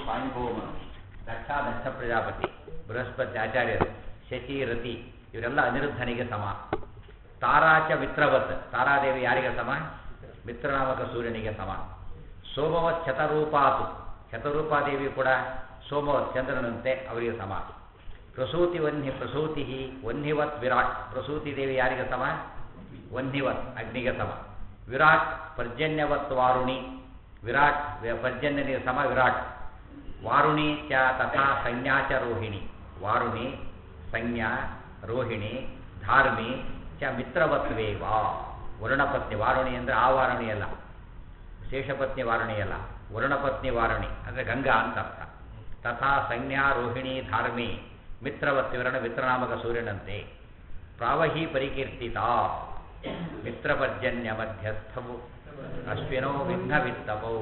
ಸ್ವಾಮಿಭೌಮನು ದಕ್ಷ ದಕ್ಷ ಪ್ರಜಾಪತಿ ಬೃಹಸ್ಪತಿ ಆಚಾರ್ಯರು ಶಶಿ ರತಿ ಇವರೆಲ್ಲ ಅನಿರುದ್ಧನಿಗೆ ಸಮ ತಾರಾಚ ಮಿತ್ರವತ್ ತಾರಾದೇವಿ ಯಾರಿಗೆ ಸಮ ಮಿತ್ರನಾಮಕ ಸೂರ್ಯನಿಗೆ ಸಮ ಸೋಮವತ್ ಶತರೂಪಾತು ಶತರೂಪಾದೇವಿ ಕೂಡ ಸೋಮವತ್ ಚಂದ್ರನಂತೆ ಅವರಿಗೆ ಸಮ ಪ್ರಸೂತಿ ವನ್ಹಿ ಪ್ರಸೂತಿ ವನ್ಹಿವತ್ ವಿರಾಟ್ ಪ್ರಸೂತಿ ದೇವಿ ಯಾರಿಗೆ ಸಮ ವನ್ಹಿವತ್ ಅಗ್ನಿಗೆ ಸಮ ವಿರಾಟ್ ಪರ್ಜನ್ಯವತ್ ವಾರುಣಿ ವಿರಾಟ್ ವ- ಪರ್ಜನ್ಯನಿಗೆ ಸಮ ವಿರಾಟ್ ವಾರುಣಿ ಚ ತಥಾ ಸಂಜ್ಞಾ ಚ ರೋಹಿಣಿ ವಾರುಣಿ ಸಂಜ್ಞಾ ರೋಹಿಣಿ ಧಾರ್ಮಿ ಚ ಮಿತ್ರವತ್ವೇವ ವರುಣಪತ್ನಿ ವಾರುಣಿ ಅಂದರೆ ಆ ವಾರುಣಿ ಅಲ್ಲ ಶೇಷಪತ್ನಿ ವಾರುಣಿ ಅಲ್ಲ ವರುಣಪತ್ನಿ ವಾರುಣಿ ಅಂದರೆ ಗಂಗಾ ಅಂತ ಅರ್ಥ ತಥಾ ಸಂಜ್ಞಾ ರೋಹಿಣಿ ಧಾರ್ಮಿ ಮಿತ್ರವತ್ತಿ ವರಣ ಮಿತ್ರನಾಮಕ ಸೂರ್ಯನಂತೆ ಪ್ರಾವಹಿ ಪರಿಕೀರ್ತಿತ ಮಿತ್ರಪರ್ಜನ್ಯ ಮಧ್ಯಸ್ಥವು ಅಶ್ವಿನೋ ವಿಘ್ನವಿತ್ತಪೌ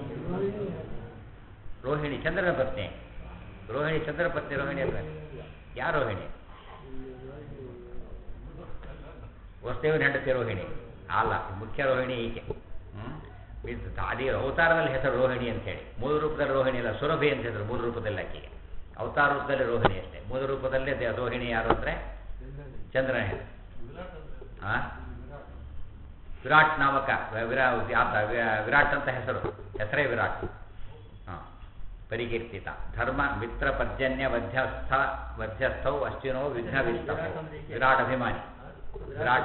ರೋಹಿಣಿ ಚಂದ್ರನ ಪತ್ನಿ ರೋಹಿಣಿ ಚಂದ್ರನ ಪತ್ನಿ ರೋಹಿಣಿ ಅಲ್ಲ ಯಾ ರೋಹಿಣಿ ವಸುದೇವನ ಹೆಂಡತಿ ರೋಹಿಣಿ ಅಲ್ಲ ಮುಖ್ಯ ರೋಹಿಣಿ ಈಕೆ ಹ್ಮ್? ಇದು ಅದೇ ಅವತಾರದಲ್ಲಿ ಹೆಸರು ರೋಹಿಣಿ ಅಂತೇಳಿ ಮೂಲ ರೂಪದಲ್ಲಿ ರೋಹಿಣಿ ಅಲ್ಲ ಸುರಭಿ ಅಂತ ಹೆಸರು ಮೂಲ ರೂಪದಲ್ಲಿ ಆಕೆಗೆ ಅವತಾರ ರೂಪದಲ್ಲಿ ರೋಹಿಣಿ ಅಷ್ಟೇ ಮೂಲ ರೂಪದಲ್ಲೇ ದೇ- ರೋಹಿಣಿ ಯಾರು ಅಂದರೆ ಚಂದ್ರನ ಹೆಸರು ಆ? ವಿರಾಟ್ ನಾಮಕ ವ- ವಿರಾ ಆತ ವಿ- ವಿರಾಟ್ ಅಂತ ಹೆಸರು ಹೆಸರೇ ವಿರಾಟ್ ಹಾಂ ಪರಿಕೀರ್ತಿತ ಧರ್ಮ ಮಿತ್ರ ಪರ್ಜನ್ಯ ಮಧ್ಯಸ್ಥ ಮಧ್ಯಸ್ಥೌ ಅಶ್ವಿನೋ ವಿಘ್ನ ವಿರಾಟ್ ಅಭಿಮಾನಿ ವಿರಾಟ್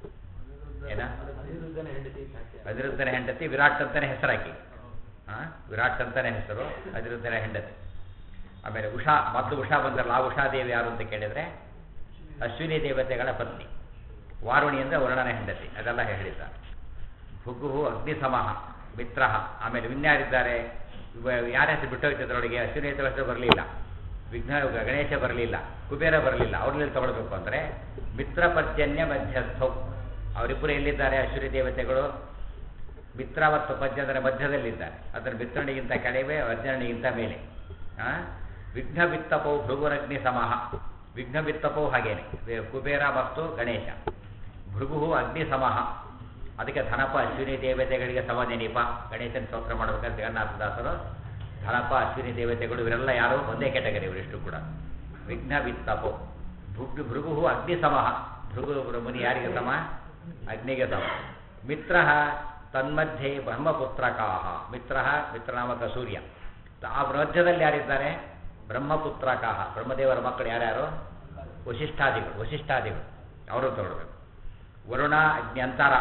ಏನ ಅನಿರುದ್ಧನ ಹೆಂಡತಿ ವಿರಾಟ್ ಅಂತಾನೆ ಹೆಸರಾಕಿ ಹಾಂ ವಿರಾಟ್ ಅಂತಾನೆ ಹೆಸರು ಅನಿರುದ್ಧನ ಹೆಂಡತಿ ಆಮೇಲೆ ಉಷಾ ಮೊದಲು ಉಷಾ ಬಂದರಲ್ಲ ಆ ಉಷಾದೇವಿ ಯಾರು ಅಂತ ಕೇಳಿದರೆ ಅಶ್ವಿನಿ ದೇವತೆಗಳ ಪತ್ನಿ ವಾರುಣಿ ಅಂದರೆ ವರುಣನ ಹೆಂಡತಿ ಅದೆಲ್ಲ ಹೇಳಿದ್ದಾರೆ ಭುಗು ಅಗ್ನಿಸಮಃ ಮಿತ್ರ ಆಮೇಲೆ ಇನ್ಯಾರಿದ್ದಾರೆ ಯಾರ ಹೆಸರು ಬಿಟ್ಟೋಗ್ತಿದ್ರೊಳಗೆ ಅಶ್ವಿನಿ ಹೆಸರು ಬರಲಿಲ್ಲ ವಿಘ್ನ ಗಣೇಶ ಬರಲಿಲ್ಲ ಕುಬೇರ ಬರಲಿಲ್ಲ ಅವ್ರಲ್ಲಿ ತಗೊಳ್ಬೇಕು ಅಂದರೆ ಮಿತ್ರ ಪರ್ಜನ್ಯ ಮಧ್ಯಸ್ಥೌ ಅವರಿಬ್ಬರು ಎಲ್ಲಿದ್ದಾರೆ ಅಶ್ವಿನಿ ದೇವತೆಗಳು ಮಿತ್ರ ಮತ್ತು ಪರ್ಜನ್ಯರ ಮಧ್ಯದಲ್ಲಿದ್ದಾರೆ ಅದರ ಮಿತ್ರನಿಗಿಂತ ಕಡಿಮೆ ಅರ್ಜುನನಿಗಿಂತ ಮೇಲೆ ಆ? ವಿಘ್ನ ವಿತ್ತಪೌ ಭೃಗುರಗ್ನಿ ಸಮಃ ವಿಘ್ನ ವಿತ್ತಪೌ ಹಾಗೇನೆ ವೆ- ಕುಬೇರ ಮತ್ತು ಗಣೇಶ ಭೃಗು ಅಗ್ನಿ ಸಮಃ ಅದಕ್ಕೆ ಧನಪ ಅಶ್ವಿನಿ ದೇವತೆಗಳಿಗೆ ಸಮ ನೆನಪ ಗಣೇಶನ ಸ್ತೋತ್ರ ಮಾಡಬೇಕಾದ್ರೆ ಜಗನ್ನಾಥದಾಸರು ಧನಪ ಅಶ್ವಿನಿ ದೇವತೆಗಳು ಇವರೆಲ್ಲ ಯಾರು ಒಂದೇ ಕೆಟಗರಿ ಇವರಿಷ್ಟು ಕೂಡ ವಿಘ್ನ ವಿತ್ತಪೋ ಭೃಗ್ ಭೃಗು ಅಗ್ನಿ ಸಮಃ ಭೃಗು ಮುನಿ ಯಾರಿಗೆ ಸಮ ಅಗ್ನಿಗೆ ಸಮ ಮಿತ್ರ ತನ್ಮಧ್ಯೆ ಬ್ರಹ್ಮಪುತ್ರಕಾಹ ಮಿತ್ರ ಮಿತ್ರನಾಮಕ ಸೂರ್ಯ ಆ ಮಧ್ಯದಲ್ಲಿ ಯಾರಿದ್ದಾರೆ ಬ್ರಹ್ಮಪುತ್ರಕಾಹ ಬ್ರಹ್ಮದೇವರ ಮಕ್ಕಳು ಯಾರ್ಯಾರು ವಶಿಷ್ಠಾದಿಗಳು ವಶಿಷ್ಠಾದಿಗಳು ಅವರು ತಗೊಳ್ಬೇಕು ವರುಣ ಅಗ್ನ್ಯಂತರ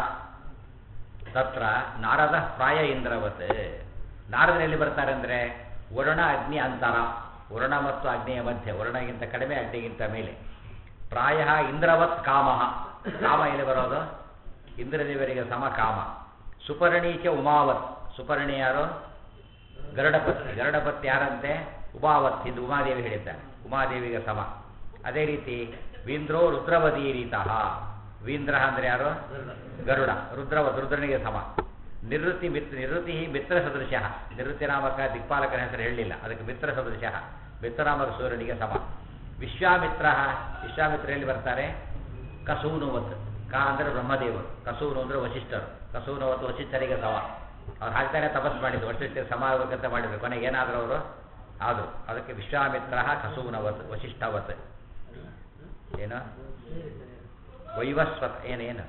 ತತ್ರ ನಾರದ ಪ್ರಾಯ ಇಂದ್ರವತ್ ನಾರದರು ಎಲ್ಲಿ ಬರ್ತಾರೆ ಅಂದರೆ ವರುಣ ಅಗ್ನಿ ಅಂತರ ವರುಣ ಮತ್ತು ಅಗ್ನಿಯ ಮಧ್ಯೆ ವರುಣಗಿಂತ ಕಡಿಮೆ ಅಗ್ನಿಗಿಂತ ಮೇಲೆ ಪ್ರಾಯ ಇಂದ್ರವತ್ ಕಾಮ ಕಾಮ ಎಲ್ಲಿ ಬರೋದು ಇಂದ್ರದೇವರಿಗೆ ಸಮ ಕಾಮ ಸುಪರ್ಣೀಚ ಉಮಾವತ್ ಸುಪರ್ಣಿ ಯಾರು ಗರುಡಪತ್ನಿ ಗರುಡಪತ್ನಿ ಯಾರಂತೆ ಉಮಾವತ್ ಇದು ಉಮಾದೇವಿ ಹೇಳಿದ್ದಾರೆ ಉಮಾದೇವಿಗೆ ಸಮ ಅದೇ ರೀತಿ ವೀಂದ್ರೋ ರುದ್ರವದೀರಿತಃ ವೀಂದ್ರ ಅಂದರೆ ಯಾರು ಗರುಡ ರುದ್ರವತ್ ರುದ್ರನಿಗೆ ಸಮ ನಿವೃತ್ತಿ ಮಿತ್ರ ನಿವೃತ್ತಿ ಮಿತ್ರ ಸದೃಶ ನಿವೃತ್ತಿ ನಾಮಕ ದಿಕ್ಪಾಲಕನ ಹೆಸರು ಹೇಳಲಿಲ್ಲ ಅದಕ್ಕೆ ಮಿತ್ರ ಸದೃಶ ಮಿತ್ರನಾಮಕ ಸೂರ್ಯನಿಗೆ ಸಮ ವಿಶ್ವಾಮಿತ್ರ ವಿಶ್ವಾಮಿತ್ರ ಎಲ್ಲಿ ಬರ್ತಾರೆ ಕಸೂನುವತ್ ಕ ಅಂದರೆ ಬ್ರಹ್ಮದೇವರು ಕಸೂನು ಅಂದರೆ ವಶಿಷ್ಠರು ಕಸೂನುವತ್ ವಶಿಷ್ಠರಿಗೆ ಸಮ ಅವ್ರು ಹಾಗ್ತಾನೆ ತಪಸ್ ಮಾಡಿದ್ರು ವಶಿಷ್ಠರಿಗೆ ಸಮ ಆಗ್ಬೇಕಂತ ಮಾಡಿದ್ರು ಕೊನೆಗೆ ಏನಾದರೂ ಅವರು ಆದರು ಅದಕ್ಕೆ ವಿಶ್ವಾಮಿತ್ರ ಕಸೂನವತ್ ವಶಿಷ್ಠವತ್ ಏನು ವೈವಸ್ವತ್ ಏನೇನು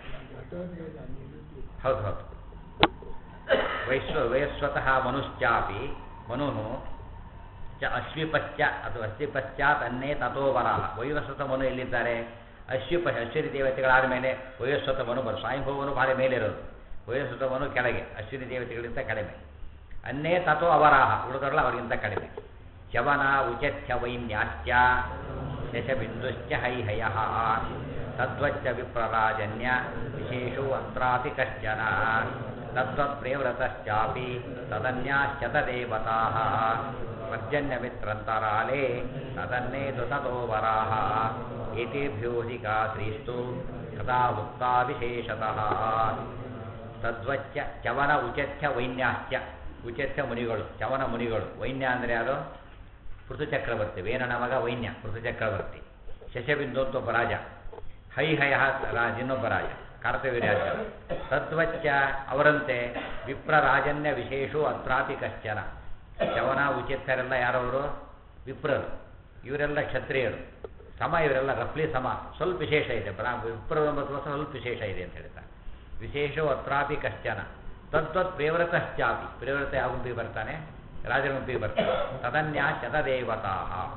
ಹೌದು ಹೌದು ವೈಶ್ವ ವಯಸ್ವತಃ ಮನುಶ್ಚಾಪಿ ಮನು ಚ ಅಶ್ವಿಪಶ್ಚ ಅಥವಾ ಅಶ್ವಿಪಶ್ಚಾತ್ ಅನ್ನೇ ತಥೋವರಾಹ ವೈವಸ್ವತ ಮನು ಎಲ್ಲಿದ್ದಾರೆ ಅಶ್ವಿಪ ಅಶ್ವಿನಿ ದೇವತೆಗಳಾದ ಮೇಲೆ ವಯಸ್ವತ ಮನು ಬರು ಸ್ವಯಂಭವನು ಭಾಳ ಮೇಲಿರೋದು ವಯಸ್ವತ ಮನು ಕೆಳಗೆ ಅಶ್ವಿನಿ ದೇವತೆಗಳಿಗಿಂತ ಕಡಿಮೆ ಅನ್ನೇ ತಥೋ ಅವರಾಹ ಉಳಿದವರಲ್ಲ ಅವರಿಗಿಂತ ಕಡಿಮೆ ಶವನ ಉಚತ್ಯ ವೈನ್ಯಾಶ್ಚ ದಶಬಿಂದುಶ್ಚ ಹೈಹಯ ತದ್ವಚ್ಚ ವಿಪ್ರರಾಜನ್ಯ ವಿಶೇಷೋ ಅತ್ರಾಪಿ ಕಶ್ಚನ ತದ್ವತ್ಪ್ರೇವ್ರತಶ್ಚಾಪಿ ತದನ್ಯಾಶ್ಚತದೇವತಾ ಪರ್ಜನ್ಯಮಿತ್ರಂತರಾಲೇ ತದನ್ನೇತು ತದೋವರಾಹ ಏತೇಭ್ಯೋಧಿಕಾ ಶ್ರೀಸ್ತು ಸದಾ ಮುಕ್ತಾ ವಿಶೇಷತಃ ತದ್ವಚ್ಚ ಚವನ ಉಚತ್ಯ ವೈನ್ಯಾಶ್ಚ ಉಚತ್ಯ ಮುನಿಗಳು ಚವನ ಮುನಿಗಳು ವೈನ್ಯ ಅಂದರೆ ಯಾರು ಪೃಥು ಚಕ್ರವರ್ತಿ ವೇನನ ಮಗ ವೈನ್ಯ ಪೃಥು ಚಕ್ರವರ್ತಿ ಶಶಬಿಂದು ಅಂತ ಒಬ್ಬ ರಾಜ ಹೈಹಯ ರಾಜ ಇನ್ನೊಬ್ಬ ರಾಜ ಕಾರ್ತವೀರ್ಯಾಚ ತದ್ವಚ್ಚ ಅವರಂತೆ ವಿಪ್ರರಾಜನ್ಯ ವಿಶೇಷೋ ಅತ್ರಾಪಿ ಕಶ್ಚನ ಶವನ ಉಚಿತರೆಲ್ಲ ಯಾರವರು ವಿಪ್ರರು ಇವರೆಲ್ಲ ಕ್ಷತ್ರಿಯರು ಸಮ ಇವರೆಲ್ಲ ರಫ್ಲಿ ಸಮ ಸ್ವಲ್ಪ ವಿಶೇಷ ಇದೆ ಬ್ರಾ ವಿಪ್ರರು ಎಂಬತ್ತು ವರ್ಷ ಸ್ವಲ್ಪ ವಿಶೇಷ ಇದೆ ಅಂತ ಹೇಳ್ತಾರೆ ವಿಶೇಷೋ ಅತ್ರಾಪಿ ಕಶ್ಚನ ತದ್ವತ್ ಪ್ರೇವ್ರತಶ್ಚಾಪಿ ಪ್ರೇವ್ರತ ಯಾವ ಗುಂಪಿಗೆ ಬರ್ತಾನೆ ರಾಜರ ಗುಂಪಿಗೆ ಬರ್ತಾನೆ ತದನ್ಯಾ ಶತದೇವತಾ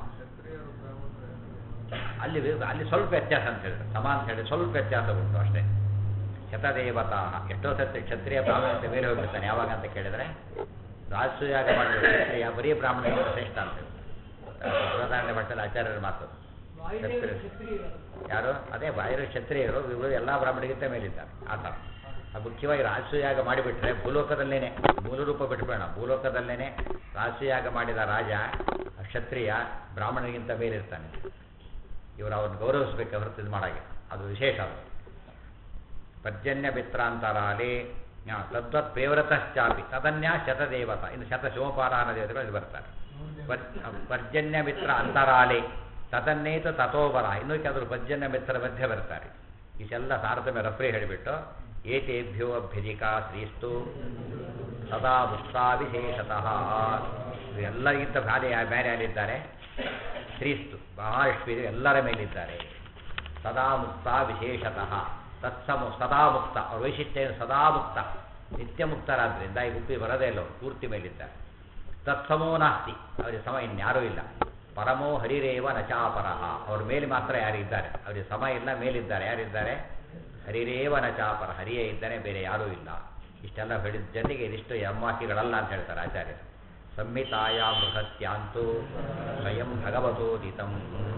ಅಲ್ಲಿ ವಿ- ಅಲ್ಲಿ ಸ್ವಲ್ಪ ವ್ಯತ್ಯಾಸ ಅಂತ ಹೇಳಿದ್ರೆ ಸಮ ಅಂತ ಹೇಳಿ ಸ್ವಲ್ಪ ವ್ಯತ್ಯಾಸ ಉಂಟು ಅಷ್ಟೇ ಶತದೇವತಾ ಎಷ್ಟೋ ಸತ್ಯ ಕ್ಷತ್ರಿಯ ಬ್ರಾಹ್ಮಣ ಬೇರೆ ಹೋಗ್ಬಿಡ್ತಾನೆ ಯಾವಾಗ ಅಂತ ಕೇಳಿದ್ರೆ ರಾಜಸೂಯಾಗ ಮಾಡಿದ ಕ್ಷತ್ರಿಯ ಬರೀ ಬ್ರಾಹ್ಮಣ ಶ್ರೇಷ್ಠ ಅಂತ ಹೇಳಿ ಬೃಹದಾರಣ್ಯ ಮಠದಲ್ಲಿ ಆಚಾರ್ಯರ ಮಾತು ಕ್ಷತ್ರಿಯ ಯಾರು ಅದೇ ಬಾಯಿರ ಕ್ಷತ್ರಿಯರು ಇವರು ಎಲ್ಲ ಬ್ರಾಹ್ಮಣರಿಗಿಂತ ಮೇಲಿದ್ದಾರೆ ಆ ಥರ ಅದು ಮುಖ್ಯವಾಗಿ ರಾಜಸೂಯಾಗ ಮಾಡಿಬಿಟ್ರೆ ಭೂಲೋಕದಲ್ಲೇನೆ ಮೂಲ ರೂಪ ಬಿಟ್ಬೇಡ ಭೂಲೋಕದಲ್ಲೇನೆ ರಾಜಸೂಯಾಗ ಮಾಡಿದ ರಾಜ ಕ್ಷತ್ರಿಯ ಬ್ರಾಹ್ಮಣರಿಗಿಂತ ಮೇಲಿರ್ತಾನೆ ಇವರು ಅವ್ರನ್ನ ಗೌರವಿಸ್ಬೇಕು ಹೊರತು ಇದು ಮಾಡಾಗೆ ಅದು ವಿಶೇಷ ಅದು ಪರ್ಜನ್ಯ ಪಿತ್ರಾಂತರಾಲಿ ಆ, ತದ್ವತ್ ಪ್ರೇವ್ರತಶ್ಚಾಪಿ ತದನ್ಯ ಶತದೇವತ ಇನ್ನು ಶತ ಶಿವಪಾರಾಯಣ ದೇವತೆಗಳು ಇಲ್ಲಿ ಬರ್ತಾರೆ ಪರ್- ಪರ್ಜನ್ಯ ಮಿತ್ರ ಅಂತರಾಲೆ ತದನ್ನೇತು ತಥೋಬರ ಇನ್ನೂ ಕೆಲವರು ಪರ್ಜನ್ಯ ಮಿತ್ರ ಮಧ್ಯೆ ಬರ್ತಾರೆ ಇಷ್ಟೆಲ್ಲ ತಾರತಮ್ಯ ರಫ್ರಿ ಹೇಳಿಬಿಟ್ಟು ಏತೇಭ್ಯೋ ಅಭ್ಯಧಿಕಾ ಶ್ರೀಸ್ತು ಸದಾ ಮುಕ್ತಾ ವಿಶೇಷತಃ ಎಲ್ಲರಿಗಿಂತ ಬೇರೆ ಯಾ- ಬೇರೆ ಯಾರಿದ್ದಾರೆ ಶ್ರೀಸ್ತು ಮಹಾಲಕ್ಷ್ಮೀ ಎಲ್ಲರ ಮೇಲಿದ್ದಾರೆ ಸದಾ ಮುಕ್ತ ವಿಶೇಷತಃ ತತ್ಸಮ ಸದಾ ಮುಕ್ತ ಅವ್ರ ವೈಶಿಷ್ಟ್ಯ ಏನು ಸದಾ ಮುಕ್ತ ನಿತ್ಯ ಮುಕ್ತರಾದ್ರಿಂದ ಈ ಗುಪ್ಪಿ ಬರೋದೇ ಇಲ್ಲ ಅವ್ರು ಪೂರ್ತಿ ಮೇಲಿದ್ದಾರೆ ತತ್ಸಮೋ ನಾಸ್ತಿ ಅವರಿಗೆ ಸಮ ಇನ್ಯಾರೂ ಇಲ್ಲ ಪರಮೋ ಹರಿರೇವ ನಚಾಪರಹ ಅವ್ರ ಮೇಲೆ ಮಾತ್ರ ಯಾರಿದ್ದಾರೆ ಅವರಿಗೆ ಸಮ ಇಲ್ಲ ಮೇಲಿದ್ದಾರೆ ಯಾರಿದ್ದಾರೆ ಹರಿರೇವ ನಚಾಪರ ಹರಿಯೇ ಇದ್ದಾನೆ ಬೇರೆ ಯಾರೂ ಇಲ್ಲ ಇಷ್ಟೆಲ್ಲ ಹೇಳಿದ ಜೊತೆಗೆ ಇದಿಷ್ಟು ಎಮ್ಮಾಕಿಗಳಲ್ಲ ಅಂತ ಹೇಳ್ತಾರೆ ಆಚಾರ್ಯರು ಸಂಹಿತಾಯ ಬೃಹತ್ಯಾಂತೂ ಸ್ವಯಂ ಭಗವತೋದಿತಂ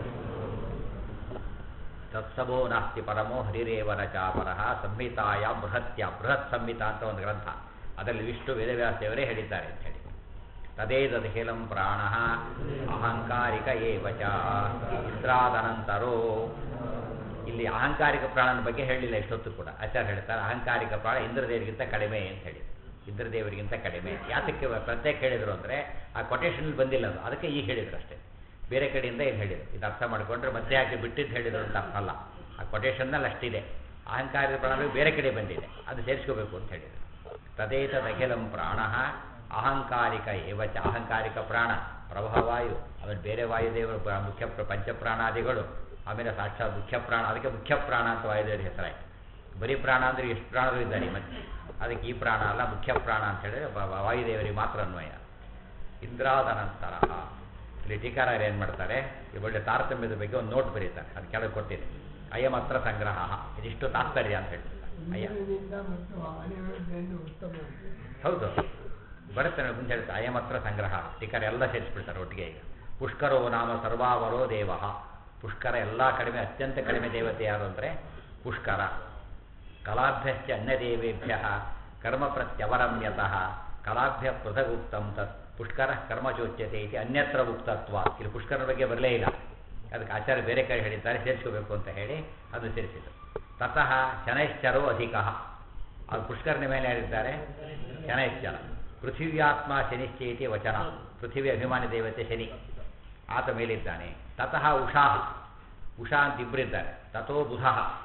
ತತ್ಸವೋ ನಾಸ್ತಿ ಪರಮೋ ಹರಿರೇವ ನ ಚಾಪರಃ ಸಂಹಿತಾಯ ಬೃಹತ್ಯ ಬೃಹತ್ ಸಂಹಿತ ಅಂತ ಒಂದು ಗ್ರಂಥ ಅದರಲ್ಲಿ ವಿಷ್ಣು ವೇದವ್ಯಾಸದೇವರೇ ಹೇಳಿದ್ದಾರೆ ಅಂತ ಹೇಳಿ ತದೇದಖಿಲಂ ಪ್ರಾಣ ಅಹಂಕಾರಿಕ ಏವ ಚ ಇಂದ್ರಾದನಂತರೋ ಇಲ್ಲಿ ಅಹಂಕಾರಿಕ ಪ್ರಾಣನ ಬಗ್ಗೆ ಹೇಳಿಲ್ಲ ಇಷ್ಟೊತ್ತು ಕೂಡ ಆಚಾರ್ಯ ಹೇಳ್ತಾರೆ ಅಹಂಕಾರಿಕ ಪ್ರಾಣ ಇಂದ್ರದೇವರಿಗಿಂತ ಕಡಿಮೆ ಅಂತ ಹೇಳಿ ಇಂದ್ರದೇವರಿಗಿಂತ ಕಡಿಮೆ ಯಾತಕ್ಕೆ ಪ್ರತ್ಯೇಕ ಹೇಳಿದರು ಅಂದರೆ ಆ ಕೊಟೇಶನ್ ಬಂದಿಲ್ಲ ಅದು ಅದಕ್ಕೆ ಈಗ ಹೇಳಿದ್ರು ಅಷ್ಟೇ ಬೇರೆ ಕಡೆಯಿಂದ ಏನು ಹೇಳಿದ್ರು ಇದು ಅರ್ಥ ಮಾಡಿಕೊಂಡ್ರೆ ಮತ್ತೆ ಯಾಕೆ ಬಿಟ್ಟಿದ್ದು ಹೇಳಿದ್ರು ಅಂತ ಅರ್ಥ ಅಲ್ಲ ಆ ಕೊಟೇಶನ್ನಲ್ಲಿ ಅಷ್ಟಿದೆ ಅಹಂಕಾರಿಕ ಪ್ರಾಣ ಬೇರೆ ಕಡೆ ಬಂದಿದೆ ಅದು ಸೇರಿಸ್ಕೋಬೇಕು ಅಂತ ಹೇಳಿದರು ತದೇತದಖಿಲಂ ಪ್ರಾಣ ಅಹಂಕಾರಿಕ ಏವಚ ಅಹಂಕಾರಿಕ ಪ್ರಾಣ ಪ್ರಭವಾಯು ಆಮೇಲೆ ಬೇರೆ ವಾಯುದೇವರು ಪ್ರ- ಮುಖ್ಯ ಪ್ರ- ಪಂಚಪ್ರಾಣಾದಿಗಳು ಆಮೇಲೆ ಸಾಕ್ಷಾತ್ ಮುಖ್ಯ ಪ್ರಾಣ ಅದಕ್ಕೆ ಮುಖ್ಯ ಪ್ರಾಣ ಅಂತ ವಾಯುದೇವರ ಹೆಸರಾಯಿತು ಬರೀ ಪ್ರಾಣ ಅಂದರೆ ಎಷ್ಟು ಪ್ರಾಣರು ಇದ್ದಾರೆ ಮತ್ತೆ ಅದಕ್ಕೆ ಈ ಪ್ರಾಣ ಅಲ್ಲ ಮುಖ್ಯ ಪ್ರಾಣ ಅಂತ ಹೇಳಿದ್ರೆ ಬ- ಬ- ವಾಯುದೇವರಿಗೆ ಮಾತ್ರ ಅನ್ವಯ ಇಂದ್ರಾದನಂತರ ಇಲ್ಲಿ ಟೀಕಾರಾಯರು ಏನು ಮಾಡ್ತಾರೆ ಈ ಒಳ್ಳೆ ತಾರತಮ್ಯದ ಬಗ್ಗೆ ಒಂದು ನೋಟ್ ಬರೀತಾರೆ ಅದು ಕೆಳಗೆ ಕೊಟ್ಟಿದೆ ಅಯಮತ್ರ ಸಂಗ್ರಹ ಇದಿಷ್ಟು ತಾತ್ಪರ್ಯ ಅಂತ ಹೇಳ್ತಾರೆ ಅಯ್ಯ ಇಂದ್ರನಿಂದ ಮತ್ತು ಅನಿರುದ್ಧೆಂದು ಉತ್ತಮ ಹೌದು ಬರುತ್ತೆ ನೋಡಿ ಮುಂದೆ ಹೇಳ್ತಾರೆ ಅಯಮತ್ರ ಸಂಗ್ರಹ ಟೀಕಾರ ಎಲ್ಲ ಸೇರಿಸ್ಬಿಡ್ತಾರೆ ಒಟ್ಟಿಗೆ ಈಗ ಪುಷ್ಕರೋ ನಾಮ ಸರ್ವಾವರೋ ದೇವ ಪುಷ್ಕರ ಎಲ್ಲ ಕಡಿಮೆ ಅತ್ಯಂತ ಕಡಿಮೆ ದೇವತೆ ಯಾರು ಅಂದರೆ ಪುಷ್ಕರ ಕಲಾಭ್ಯಶ್ಚ ಅನ್ಯದೇವೇಭ್ಯ ಕರ್ಮ ಪ್ರತ್ಯವರಮ್ಯತಃ ಕಲಾಭ್ಯ ಪೃಥಗುಕ್ತಂ ತತ್ ಪುಷ್ಕರ ಕರ್ಮಚೋಚ್ಯತೆ ಇತಿ ಅನ್ಯತ್ರ ಉಕ್ತತ್ವ ಇಲ್ಲಿ ಪುಷ್ಕರನ ಬಗ್ಗೆ ಬರಲೇ ಇಲ್ಲ ಅದಕ್ಕೆ ಆಚಾರ್ಯ ಬೇರೆ ಕಡೆ ಹೇಳಿದ್ದಾರೆ ಸೇರಿಸ್ಕೋಬೇಕು ಅಂತ ಹೇಳಿ ಅದು ಸೇರಿಸಿದರು ತತಃ ಶನೈಶ್ಚರೋ ಅಧಿಕ ಅದು ಪುಷ್ಕರನ ಮೇಲೆ ಯಾರಿದ್ದಾರೆ ಶನೈಶ್ಚರ ಪೃಥಿವ್ಯಾತ್ಮ ಶನಿಶ್ಚೇತಿ ವಚನ ಪೃಥಿವಿ ಅಭಿಮಾನಿ ದೇವತೆ ಶನಿ ಆತ ಮೇಲಿದ್ದಾನೆ ತತಃ ಉಷಾಹ ಉಷಾ ಅಂತ ಇಬ್ಬರಿದ್ದಾರೆ ತಥೋ ಬುಧ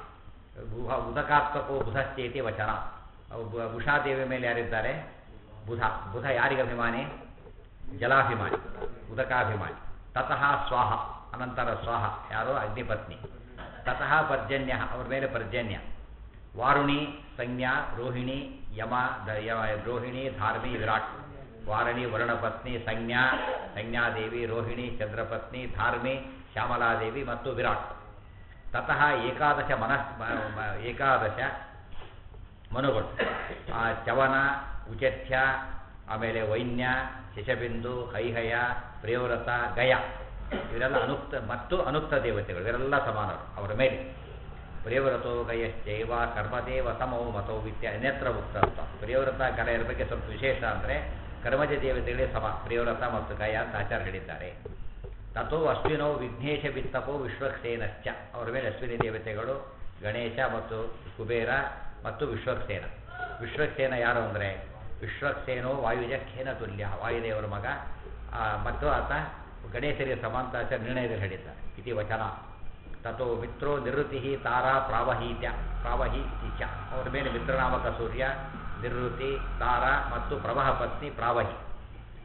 ಬುಧ ಉದಕಾತ್ಮಕೋ ಬುಧಶ್ಚೇತಿ ವಚನ ಅವು ಬು- ಉಷಾದೇವಿ ಮೇಲೆ ಯಾರಿದ್ದಾರೆ ಬುಧ ಬುಧ ಯಾರಿಗೆ ಅಭಿಮಾನಿ ಜಲಾಭಿಮಾನಿ ಉದಕಾಭಿಮಾನಿ ತತಃ ಸ್ವಾಹ ಅನಂತರ ಸ್ವಾಹ ಯಾರೋ ಅಗ್ನಿಪತ್ನಿ ತತಃ ಪರ್ಜನ್ಯ ಅವ್ರ ಮೇಲೆ ಪರ್ಜನ್ಯ ವಾರುಣಿ ಸಂಜ್ಞಾ ರೋಹಿಣಿ ಯಮ ದ ಯಮ ರೋಹಿಣಿ ಧಾರ್ಮಿ ವಿರಾಟ್ ವಾರಣಿ ವರುಣಪತ್ನಿ ಸಂಜ್ಞಾ ಸಂಜ್ಞಾದೇವಿ ರೋಹಿಣಿ ಚಂದ್ರಪತ್ನಿ ಧಾರ್ಮಿ ಶ್ಯಾಮಲಾದೇವಿ ಮತ್ತು ವಿರಾಟ್ ತತಃ ಏಕಾದಶ ಮನಸ್ ಮ- ಮ- ಏಕಾದಶ ಮನುಗಳು ಆ ಚವನ ಉಚಥ್ಯ ಆಮೇಲೆ ವೈನ್ಯ ಶಶಬಿಂದು ಹೈಹಯ ಪ್ರೇವ್ರತ ಗಯ ಇವರೆಲ್ಲ ಅನುಕ್ತ ಮತ್ತು ಅನುಕ್ತ ದೇವತೆಗಳು ಇವರೆಲ್ಲ ಸಮಾನರು ಅವರ ಮೇಲೆ ಪ್ರೇವ್ರತೋ ಗಯಶ್ಚೈವ ಕರ್ಮದೇವ ಸಮೋ ಮತೋ ವಿದ್ಯ ಅನ್ಯತ್ರ ಉಕ್ತತ್ವ ಪ್ರೇವ್ರತ ಗಯರ ಬಗ್ಗೆ ಸ್ವಲ್ಪ ವಿಶೇಷ ಅಂದರೆ ಕರ್ಮಜ ದೇವತೆಗಳೇ ಸಮ ಪ್ರೇವ್ರತ ಮತ್ತು ಗಯ ಅಂತ ಆಚಾರ್ಯ ಹೇಳಿದ್ದಾರೆ ತಥೋ ಅಶ್ವಿನೋ ವಿಘ್ನೇಶ ವಿತ್ತಪೋ ವಿಶ್ವಕ್ಸೇನಶ್ಚ ಅವರ ಮೇಲೆ ಅಶ್ವಿನಿ ದೇವತೆಗಳು ಗಣೇಶ ಮತ್ತು ಕುಬೇರ ಮತ್ತು ವಿಶ್ವಕ್ಸೇನ ವಿಶ್ವಕ್ಸೇನ ಯಾರು ಅಂದರೆ ವಿಶ್ವಕ್ಸೇನೋ ವಾಯುಜಖೇನ ತುಲ್ಯ ವಾಯುದೇವರ ಮಗ ಆ, ಮತ್ತು ಆತ ಗಣೇಶರಿಗೆ ಸಮಾಂತಾಚ ನಿರ್ಣಯದಲ್ಲಿ ಹೇಳಿದ್ದಾರೆ ಇತಿ ವಚನ ತಥೋ ಮಿತ್ರೋ ನಿವೃತ್ತಿ ತಾರಾ ಪ್ರಾವಹೀತ್ಯ ಪ್ರಾವಹಿ ಇತಿ ಚ ಅವರ ಮೇಲೆ ಮಿತ್ರನಾಮಕ ಸೂರ್ಯ ನಿವೃತ್ತಿ ತಾರಾ ಮತ್ತು ಪ್ರವಹ ಪತ್ನಿ ಪ್ರಾವಹಿ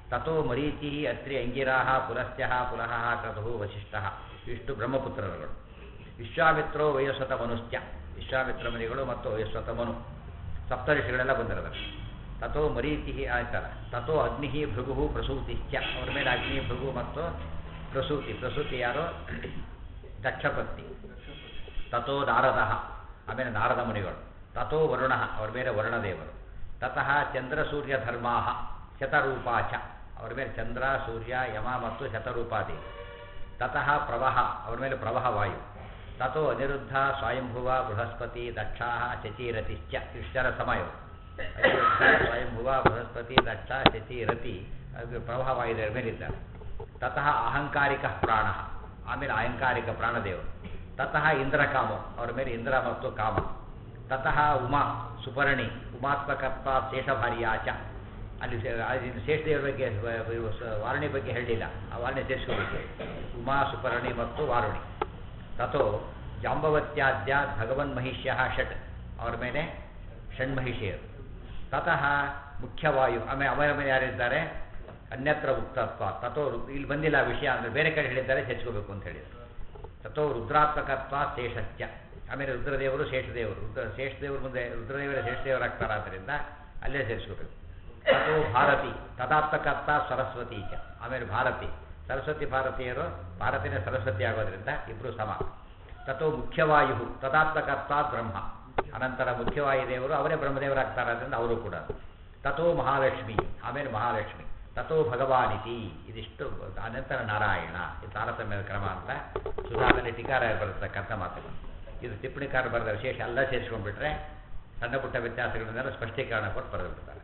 ತಥೋ ಮರೀಚಿ ಅತ್ರಿ ಅಂಗಿರಾಹ ಪುಲಸ್ತ್ಯ ಪುಲಹ ಕ್ರತು ವಸಿಷ್ಠ ಇಷ್ಟು ಬ್ರಹ್ಮಪುತ್ರರುಗಳು ವಿಶ್ವಾಮಿತ್ರೋ ವಯಸ್ವತ ಮನುಷ್ಯ ವಿಶ್ವಾಮಿತ್ರ ಮುನಿಗಳು ಮತ್ತು ವಯಸ್ವತ ಮನು ಸಪ್ತಋಷಿಗಳೆಲ್ಲ ಬಂದಿರೋದು ತಥೋ ಮರೀತಿ ಆಯ್ತಲ್ಲ ತಥೋ ಅಗ್ನಿ ಭೃಗು ಪ್ರಸೂತಿಶ್ಚ ಅವ್ರ ಮೇಲೆ ಅಗ್ನಿ ಭೃಗು ಮತ್ತು ಪ್ರಸೂತಿ ಪ್ರಸೂತಿ ಯಾರು ದಕ್ಷಪತ್ನಿ ತಥೋ ನಾರದ ಆಮೇಲೆ ನಾರದ ಮುನಿಗಳು ತಥೋ ವರುಣ ಅವರ ಮೇಲೆ ವರುಣದೇವರು ತತಃ ಚಂದ್ರ ಸೂರ್ಯ ಧರ್ಮಾ ಶತರೂಪಾಚ ಅವರ ಮೇಲೆ ಚಂದ್ರ ಸೂರ್ಯ ಯಮ ಮತ್ತು ಶತರೂಪಾದೇವಿ ತತಃ ಪ್ರವಹ ಅವರ ಮೇಲೆ ಪ್ರವಹ ವಾಯು ತಥೋ ಅನಿರುದ್ಧ ಸ್ವಯಂಭುವ ಬೃಹಸ್ಪತಿ ದಕ್ಷಾ ಶಚಿರತಿಶ್ಚ ಇಷ್ಟರ ಸಮಯವು ಅನಿರುದ್ಧ ಸ್ವಯಂಭುವ ಬೃಹಸ್ಪತಿ ದಕ್ಷ ಶಚಿರತಿ ಅದು ಪ್ರವಾಹ ವಾಯುದೇವರ ಮೇಲಿದ್ದಾರೆ ತತಃ ಅಹಂಕಾರಿಕ ಪ್ರಾಣ ಆಮೇಲೆ ಅಹಂಕಾರಿಕ ಪ್ರಾಣದೇವರು ತತಃ ಇಂದ್ರಕಾಮ ಅವರ ಮೇಲೆ ಇಂದ್ರ ಮತ್ತು ಕಾಮ ತತಃ ಉಮಾ ಸುಪರ್ಣಿ ಉಮಾತ್ಮಕತ್ವ ಶೇಷಭಾರಿಯಾಚ ಅಲ್ಲಿ ಶೇ- ಅಲ್ಲಿ ಶೇಷದೇವರ ಬಗ್ಗೆ ವ- ವ- ಸ- ವಾರುಣಿ ಬಗ್ಗೆ ಹೇಳಲಿಲ್ಲ ಆ ವಾರುಣಿ ಸೇರಿಸ್ಕೋಬೇಕು ಉಮಾ ಸುಪರ್ಣಿ ಮತ್ತು ವಾರುಣಿ ತಥೋ ಜಾಂಬವತ್ಯಾದ್ಯ ಭಗವನ್ ಮಹಿಷ್ಯ ಷಟ್ ಅವರ ಮೇಲೆ ಷಣ್ಮಹಿಷಿಯರು ತತಃ ಮುಖ್ಯವಾಯು ಆಮೇಲೆ ಅವರ ಮೇಲೆ ಯಾರಿದ್ದಾರೆ ಅನ್ಯತ್ರ ಉಕ್ತತ್ವ ತಥೋ ರು- ಇಲ್ಲಿ ಬಂದಿಲ್ಲ ಆ ವಿಷಯ ಅಂದರೆ ಬೇರೆ ಕಡೆ ಹೇಳಿದ್ದಾರೆ ಸೇರಿಸ್ಕೋಬೇಕು ಅಂತ ಹೇಳಿದರು ತಥೋ ರುದ್ರಾತ್ಮಕತ್ವ ಶೇಷಶ್ಚ ಆಮೇಲೆ ರುದ್ರದೇವರು ಶೇಷದೇವರು ರುದ್ರ ಶೇಷದೇವರು ಮುಂದೆ ರುದ್ರದೇವರ ಶೇಷದೇವರಾಗ್ತಾರೆ ಆದ್ದರಿಂದ ಅಲ್ಲೇ ಸೇರಿಸ್ಕೋಬೇಕು ತಥೋ ಭಾರತಿ ತದಾತ್ಮಕತ್ವ ಸರಸ್ವತಿ ಚ ಆಮೇಲೆ ಭಾರತಿ ಸರಸ್ವತಿ ಭಾರತೀಯರು ಭಾರತಿನ ಸರಸ್ವತಿ ಆಗೋದ್ರಿಂದ ಇಬ್ಬರು ಸಮ ತಥೋ ಮುಖ್ಯವಾಯು ತದಾತ್ಮಕತ್ವ ಬ್ರಹ್ಮ ಅನಂತರ ಮುಖ್ಯವಾಯುದೇವರು ಅವರೇ ಬ್ರಹ್ಮದೇವರಾಗ್ತಾರೆ ಅದರಿಂದ ಅವರು ಕೂಡ ತಥೋ ಮಹಾಲಕ್ಷ್ಮಿ ಆಮೇಲೆ ಮಹಾಲಕ್ಷ್ಮಿ ತಥೋ ಭಗವಾನಿತಿ ಇದಿಷ್ಟು ಅನಂತರ ನಾರಾಯಣ ಇದು ತಾರತಮ್ಯದ ಕ್ರಮ ಅಂತ ಸುಧಾದಲ್ಲಿ ಟೀಕಾರ ಬರತಕ್ಕಂಥ ಮಾತುಗಳು ಇದು ಟಿಪ್ಪಣಿಕಾರ ಬರೆದ ವಿಶೇಷ ಎಲ್ಲ ಸೇರಿಸ್ಕೊಂಡ್ಬಿಟ್ರೆ ಸಣ್ಣ ಪುಟ್ಟ ವ್ಯತ್ಯಾಸಗಳನ್ನೆಲ್ಲ ಸ್ಪಷ್ಟೀಕರಣ ಕೊಟ್ಟು ಬರೆದ್ಬಿಡ್ತಾರೆ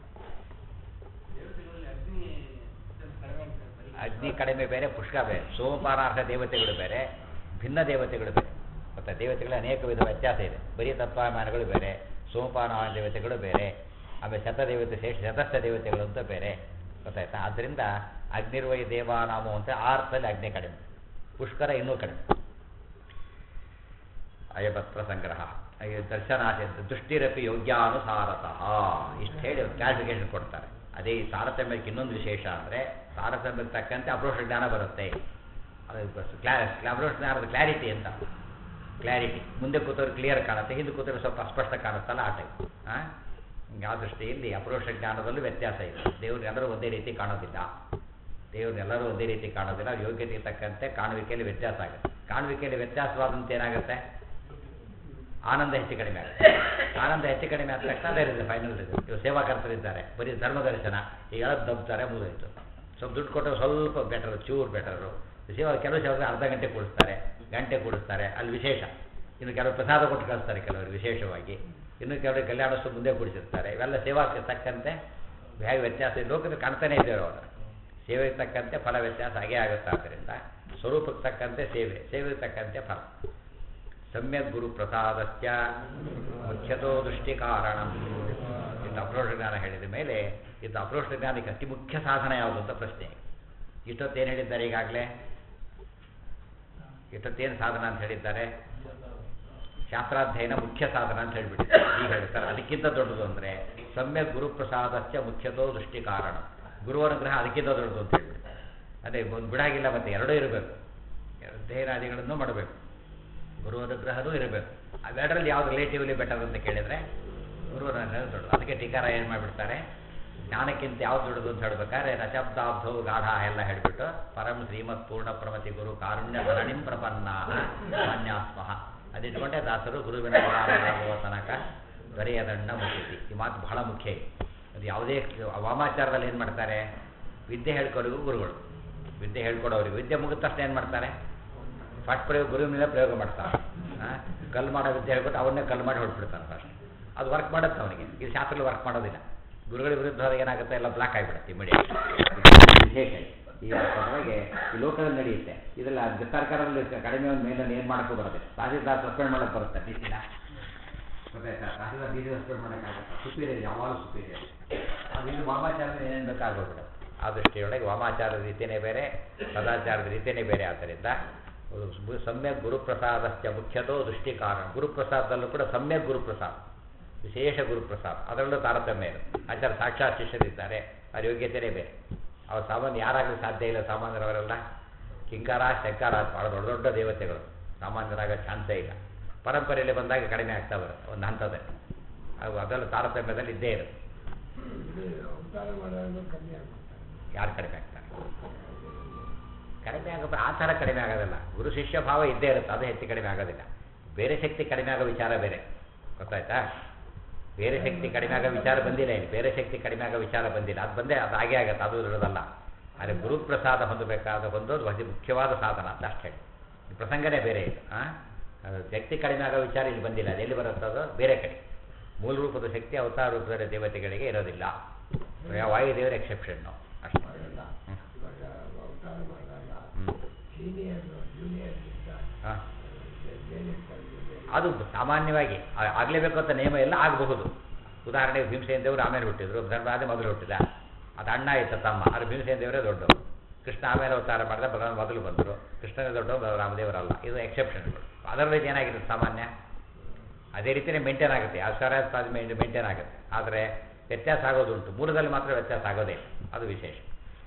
ಅಗ್ನಿ ಕಡಿಮೆ ಬೇರೆ ಪುಷ್ಕ ಬೇರೆ ಸೋಮಪಾನಾರ್ಹ ದೇವತೆಗಳು ಬೇರೆ ಭಿನ್ನ ದೇವತೆಗಳು ಬೇರೆ ಮತ್ತು ದೇವತೆಗಳ ಅನೇಕ ವಿಧ ವ್ಯತ್ಯಾಸ ಇದೆ ಬರೀ ತತ್ವಾಮಾನಗಳು ಬೇರೆ ಸೋಮಪಾನ ದೇವತೆಗಳು ಬೇರೆ ಆಮೇಲೆ ಶತದೇವತೆ ಶೇಷ ಶತಸ್ಥ ದೇವತೆಗಳು ಅಂತ ಬೇರೆ ಗೊತ್ತಾಯ್ತಾ ಆದ್ದರಿಂದ ಅಗ್ನಿರ್ವೈ ದೇವಾನಾಮು ಅಂತ ಆ ಅರ್ಥದಲ್ಲಿ ಅಗ್ನಿ ಕಡಿಮೆ ಪುಷ್ಕರ ಇನ್ನೂ ಕಡಿಮೆ ಅಯಪತ್ರ ಸಂಗ್ರಹ ಹಾಗೆ ದರ್ಶನಾಚ ದೃಷ್ಟಿರಪಿ ಯೋಗ್ಯಾನುಸಾರತಃ ಇಷ್ಟು ಹೇಳಿ ಕ್ಲಾರಿಫಿಕೇಶನ್ ಕೊಡ್ತಾರೆ ಅದೇ ಈ ತಾರತಮ್ಯಕ್ಕೆ ಇನ್ನೊಂದು ವಿಶೇಷ ಅಂದರೆ ತಾರತಮ್ಯಕ್ಕೆ ತಕ್ಕಂತೆ ಅಪ್ರೋಷ ಜ್ಞಾನ ಬರುತ್ತೆ ಅದು ಕ್ಲಾ ಅಪ್ರೋಷ ಜ್ಞಾನದ ಕ್ಲಾರಿಟಿ ಅಂತ ಕ್ಲಾರಿಟಿ ಮುಂದೆ ಕೂತವ್ರು ಕ್ಲಿಯರ್ ಕಾಣುತ್ತೆ ಹಿಂದೆ ಕೂತವ್ರು ಸ್ವಲ್ಪ ಅಸ್ಪಷ್ಟ ಕಾಣುತ್ತಲ್ಲ ಆ ಟೈಪ್ ಹಾಂ ಆ ದೃಷ್ಟಿಯಲ್ಲಿ ಅಪ್ರೋಷ ಜ್ಞಾನದಲ್ಲೂ ವ್ಯತ್ಯಾಸ ಇದೆ ದೇವ್ರನ್ನೆಲ್ಲರೂ ಒಂದೇ ರೀತಿ ಕಾಣೋದಿಲ್ಲ ದೇವ್ರನ್ನೆಲ್ಲರೂ ಒಂದೇ ರೀತಿ ಕಾಣೋದಿಲ್ಲ ಅವ್ರ ಯೋಗ್ಯತೆಗೆ ತಕ್ಕಂತೆ ಕಾಣುವಿಕೆಯಲ್ಲಿ ವ್ಯತ್ಯಾಸ ಆಗುತ್ತೆ ಕಾಣುವಿಕೆಯಲ್ಲಿ ವ್ಯತ್ಯಾಸವಾದಂತೆ ಏನಾಗುತ್ತೆ ಆನಂದ ಹೆಚ್ಚು ಕಡಿಮೆ ಆಗುತ್ತೆ ಆನಂದ ಹೆಚ್ಚು ಕಡಿಮೆ ಆದ ತಕ್ಷಣ ಅದೇ ಇದೆ ಫೈನಲ್ ರಿಸಲ್ಟ್ ಇವು ಸೇವಾಕರ್ತರಿದ್ದಾರೆ ಬರೀ ಧರ್ಮ ದರ್ಶನ ಈಗ ಎಳದ್ ದಬ್ತಾರೆ ಮುಗಿದೋಯ್ತು ಸ್ವಲ್ಪ ದುಡ್ಡು ಕೊಟ್ಟರೆ ಸ್ವಲ್ಪ ಬೆಟರ್ ಚೂರ್ ಬೆಟರು ಸೇವಾ ಕೆಲವು ಸೇವೆ ಅರ್ಧ ಗಂಟೆ ಕೊಡಿಸ್ತಾರೆ ಗಂಟೆ ಕೊಡಿಸ್ತಾರೆ ಅಲ್ಲಿ ವಿಶೇಷ ಇನ್ನು ಕೆಲವರು ಪ್ರಸಾದ ಕೊಟ್ಟು ಕಳಿಸ್ತಾರೆ ಕೆಲವರು ವಿಶೇಷವಾಗಿ ಇನ್ನು ಕೆಲವರು ಕಲ್ಯಾಣೋತ್ಸವ ಮುಂದೆ ಕೊಡಿಸಿರ್ತಾರೆ ಇವೆಲ್ಲ ಸೇವಾಕ್ಕೆ ತಕ್ಕಂತೆ ಹೇಗೆ ವ್ಯತ್ಯಾಸ ಇದೆ ಲೋಕದಲ್ಲಿ ಕಾಣ್ತಾನೆ ಇದ್ದೇವೆ ಅವರು ಸೇವೆಗೆ ತಕ್ಕಂತೆ ಫಲ ವ್ಯತ್ಯಾಸ ಆಗೇ ಆಗುತ್ತೆ ಆದ್ದರಿಂದ ಸ್ವರೂಪಕ್ಕೆ ತಕ್ಕಂತೆ ಸೇವೆ ಸೇವೆಗೆ ತಕ್ಕಂತೆ ಫಲ ಸಮ್ಯಕ್ ಗುರು ಪ್ರಸಾದಸ್ಯ ಮುಖ್ಯತೋ ದೃಷ್ಟಿ ಕಾರಣ ಇದು ಅಪ್ರೋಷ ಜ್ಞಾನ ಹೇಳಿದ ಮೇಲೆ ಇದು ಅಪ್ರೋಷ ಜ್ಞಾನಕ್ಕೆ ಅತಿ ಮುಖ್ಯ ಸಾಧನ ಯಾವುದು ಅಂತ ಪ್ರಶ್ನೆ ಇಷ್ಟೊತ್ತೇನು ಹೇಳಿದ್ದಾರೆ ಈಗಾಗಲೇ ಇಷ್ಟೊತ್ತೇನು ಸಾಧನ ಅಂತ ಹೇಳಿದ್ದಾರೆ ಶಾಸ್ತ್ರಾಧ್ಯಯನ ಮುಖ್ಯ ಸಾಧನ ಅಂತ ಹೇಳ್ಬಿಟ್ಟಿದ್ದಾರೆ ಈಗ ಹೇಳ್ತಾರೆ ಅದಕ್ಕಿಂತ ದೊಡ್ಡದು ಅಂದರೆ ಸಮ್ಯಕ್ ಗುರುಪ್ರಸಾದಸ್ಯ ಮುಖ್ಯತೋ ದೃಷ್ಟಿ ಕಾರಣ ಗುರುವನುಗ್ರಹ ಅದಕ್ಕಿಂತ ದೊಡ್ಡದು ಅಂತ ಹೇಳ್ಬಿಡ್ತಾರೆ ಅದೇ ಒಂದು ಬಿಡಾಗಿಲ್ಲ ಮತ್ತೆ ಎರಡೂ ಇರಬೇಕು ಅಧ್ಯಯನಾದಿಗಳನ್ನು ಮಾಡಬೇಕು ಗುರು ಅನುಗ್ರಹನೂ ಇರಬೇಕು ಅವೆರಡರಲ್ಲಿ ಯಾವ್ದು ರಿಲೇಟಿವ್ಲಿ ಬೆಟರ್ ಅಂತ ಕೇಳಿದರೆ ಗುರು ಅನುಗ್ರಹ ದೊಡ್ಡದು ಅದಕ್ಕೆ ಟೀಕಾರ ಏನು ಮಾಡಿಬಿಡ್ತಾರೆ ಜ್ಞಾನಕ್ಕಿಂತ ಯಾವ್ದು ದೊಡ್ಡದು ಅಂತ ಹೇಳ್ಬೇಕಾದ್ರೆ ರಶಬ್ದಾಬ್ಧೌ ಗಾಢ ಎಲ್ಲ ಹೇಳಿಬಿಟ್ಟು ಪರಂ ಶ್ರೀಮತ್ ಪೂರ್ಣ ಪ್ರಮತಿ ಗುರು ಕಾರುಣ್ಯ ಭರಣಿಂ ಪ್ರಪನ್ನ ಮಾನ್ಯಾಸ್ಮಃ ಅದಿಟ್ಕೊಂಡೆ ದಾಸರು ಗುರುವಿನ ಗುಣಾನುಭವ ತನಕ ದೊರೆಯದಂಡ ಮುಖ್ಯತಿ ಈ ಮಾತು ಬಹಳ ಮುಖ್ಯ ಇದೆ ಅದು ಯಾವುದೇ ವಾಮಾಚಾರದಲ್ಲಿ ಏನು ಮಾಡ್ತಾರೆ ವಿದ್ಯೆ ಹೇಳ್ಕೊಡೋರಿಗೂ ಗುರುಗಳು ವಿದ್ಯೆ ಹೇಳ್ಕೊಡೋರಿಗೆ ವಿದ್ಯೆ ಮುಗಿದ ತಕ್ಷಣ ಏನು ಮಾಡ್ತಾರೆ ಫಸ್ಟ್ ಪ್ರಯೋಗ ಗುರುವಿನಿಂದ ಪ್ರಯೋಗ ಮಾಡ್ತಾರೆ ಹಾಂ ಕಲ್ಲು ಮಾಡೋ ವಿದ್ಯೆ ಹೇಳ್ಬಿಟ್ಟು ಅವನ್ನೇ ಕಲ್ಲು ಮಾಡಿ ಹೊಡ್ಬಿಡ್ತಾರೆ ಫಸ್ಟ್ ಅದು ವರ್ಕ್ ಮಾಡುತ್ತೆ ಅವನಿಗೆ ಇದು ಶಾಸ್ತ್ರದಲ್ಲಿ ವರ್ಕ್ ಮಾಡೋದಿಲ್ಲ ಗುರುಗಳ ವಿರುದ್ಧ ಏನಾಗುತ್ತೆ ಎಲ್ಲ ಬ್ಲಾಕ್ ಆಗಿಬಿಡುತ್ತೆ ಇಮಿಡಿಯೇಟ್ ವಿಶೇಷ ಈ ಸಲುವಾಗಿ ಈ ಲೋಕದಲ್ಲಿ ನಡೆಯುತ್ತೆ ಇದೆಲ್ಲ ಸರ್ಕಾರದಲ್ಲಿ ಕಡಿಮೆ ಒಂದು ಮೇಲೆ ಏನು ಮಾಡೋಕ್ಕೂ ಬರೋದಿಲ್ಲ ತಹಸೀಲ್ದಾರ್ ಸಸ್ಪೆಂಡ್ ಮಾಡೋಕ್ಕೆ ಬರುತ್ತೆ ಡಿ ಸಿನ ಗೊತ್ತಾಯ್ತಾ ತಹಸೀಲ್ದಾರ್ ಡಿ ಸಿ ಸಸ್ಪೆಂಡ್ ಮಾಡೋಕ್ಕಾಗುತ್ತೆ ಸುಪೀರಿಯರ್ ಯಾವಾಗಲೂ ಸುಪೀರಿಯರ್ ಅದು ಇದು ವಾಮಾಚಾರದ ಏನೇನು ಬೇಕಾಗೋಗ್ಬಿಡುತ್ತೆ ಆ ದೃಷ್ಟಿಯೊಳಗೆ ವಾಮಾಚಾರದ ರೀತಿಯೇ ಬೇರೆ ಸದಾಚಾರದ ರೀತಿಯೇ ಬೇರೆ ಆದ್ದರಿಂದ ಅದು ಸಮ್ಯಕ್ ಗುರುಪ್ರಸಾದಸ್ಯ ಮುಖ್ಯತೋ ದೃಷ್ಟಿ ಕಾರಣ ಗುರುಪ್ರಸಾದದಲ್ಲೂ ಕೂಡ ಸಮ್ಯಕ್ ಗುರುಪ್ರಸಾದ ವಿಶೇಷ ಗುರುಪ್ರಸಾದ ಅದರಲ್ಲೂ ತಾರತಮ್ಯ ಇದೆ ಆಚಾರ ಸಾಕ್ಷಾತ್ ಶಿಷ್ಯರಿದ್ದಾರೆ ಅವ್ರ ಯೋಗ್ಯತೆಯೇ ಬೇರೆ ಅವ್ರ ಸಾಮಾನ್ಯ ಯಾರಾಗಲಿ ಸಾಧ್ಯ ಇಲ್ಲ ಸಾಮಾನ್ಯರವರೆಲ್ಲ ಕಿಂಕಾರ ಶಂಕಾರ ಭಾಳ ದೊಡ್ಡ ದೊಡ್ಡ ದೇವತೆಗಳು ಸಾಮಾನ್ಯರಾಗೋ ಚಾನ್ಸೇ ಇಲ್ಲ ಪರಂಪರೆಯಲ್ಲಿ ಬಂದಾಗ ಕಡಿಮೆ ಆಗ್ತಾ ಬರುತ್ತೆ ಒಂದು ಹಂತದಲ್ಲಿ ಅವು ಅದೆಲ್ಲ ತಾರತಮ್ಯದಲ್ಲಿ ಇದ್ದೇ ಇರುತ್ತೆ ಇದು ಅವತಾರ ಮಾಡೋದು ಕಮ್ಮಿ ಆಗ್ಬಿಡ್ತಾರೆ ಯಾರು ಕಡಿಮೆ ಆಗ್ತಾರೆ ಕಡಿಮೆ ಆಗೋ ಆ ಥರ ಕಡಿಮೆ ಆಗೋದಿಲ್ಲ ಗುರು ಶಿಷ್ಯ ಭಾವ ಇದ್ದೇ ಇರುತ್ತೆ ಅದು ಹೆಚ್ಚು ಕಡಿಮೆ ಆಗೋದಿಲ್ಲ ಬೇರೆ ಶಕ್ತಿ ಕಡಿಮೆ ಆಗೋ ವಿಚಾರ ಬೇರೆ ಗೊತ್ತಾಯ್ತಾ ಬೇರೆ ಶಕ್ತಿ ಕಡಿಮೆ ಆಗೋ ವಿಚಾರ ಬಂದಿಲ್ಲ ಇಲ್ಲಿ ಬೇರೆ ಶಕ್ತಿ ಕಡಿಮೆ ಆಗೋ ವಿಚಾರ ಬಂದಿಲ್ಲ ಅದು ಬಂದೇ ಅದು ಹಾಗೆ ಆಗತ್ತೆ ಅದು ಇರೋದಲ್ಲ ಆದರೆ ಗುರುಪ್ರಸಾದ ಹೊಂದಬೇಕಾದ ಹೊಂದೋದು ಅತಿ ಮುಖ್ಯವಾದ ಸಾಧನ ಅಂತ ಅಷ್ಟೇ ಹೇಳಿ ಈ ಪ್ರಸಂಗನೇ ಬೇರೆ ಇದು ಹಾಂ ಶಕ್ತಿ ಕಡಿಮೆ ಆಗೋ ವಿಚಾರ ಇಲ್ಲಿ ಬಂದಿಲ್ಲ ಅದು ಎಲ್ಲಿ ಬರುತ್ತೆ ಅದು ಬೇರೆ ಕಡೆ ಮೂಲ ರೂಪದ ಶಕ್ತಿ ಅವತಾರ ರೂಪದ ದೇವತೆಗಳಿಗೆ ಇರೋದಿಲ್ಲ ವಾಯುದೇವರ ಎಕ್ಸೆಪ್ಷನ್ನು ಅಷ್ಟೇ ಹಾಗಲ್ಲ ಹ್ಮ್. ಇವಾಗ ಅವತಾರ ಮಾಡಿದಾಗ ಹ್ಞೂ ಸೀನಿಯರ್ ಜೂನಿಯರ್ ಇದ್ದ ಹಾಂ ಏನಿರ್ತಾರೆ junior? ಅದು ಸಾಮಾನ್ಯವಾಗಿ ಆ- ಆಗ್ಲೇಬೇಕು ಅಂತ ನಿಯಮ ಎಲ್ಲ ಆಗಬಹುದು ಉದಾಹರಣೆಗೆ ಭೀಮಸೇನ ದೇವರು ಆಮೇಲೆ ಹುಟ್ಟಿದ್ರು ಧರ್ಮರಾಜ ಮೊದಲು ಹುಟ್ಟಿದ ಅದು ಅಣ್ಣ ಆಯ್ತು ತಮ್ಮ ಅದು ಭೀಮಸೇನ ದೇವರೇ ದೊಡ್ಡವರು ಕೃಷ್ಣ ಆಮೇಲೆ ಅವತಾರ ಮಾಡಿದ ಭಗವಾನ್ ಮೊದಲು ಬಂದರು ಕೃಷ್ಣನೇ ದೊಡ್ಡವರು ರಾಮದೇವರಲ್ಲ ಇದು ಎಕ್ಸೆಪ್ಷನ್ಗಳು ಅದರ್ವೈಸ್ ಏನಾಗಿರುತ್ತೆ ಸಾಮಾನ್ಯ ಅದೇ ರೀತಿಯೇ ಮೇಂಟೈನ್ ಆಗುತ್ತೆ ಆ ಸರ ಮೇಂಟೈನ್ ಆಗುತ್ತೆ ಆದರೆ ವ್ಯತ್ಯಾಸ ಆಗೋದುಂಟು ಮೂರದಲ್ಲಿ ಮಾತ್ರ ವ್ಯತ್ಯಾಸ ಆಗೋದೇ ಇಲ್ಲ. ಅದು ವಿಶೇಷ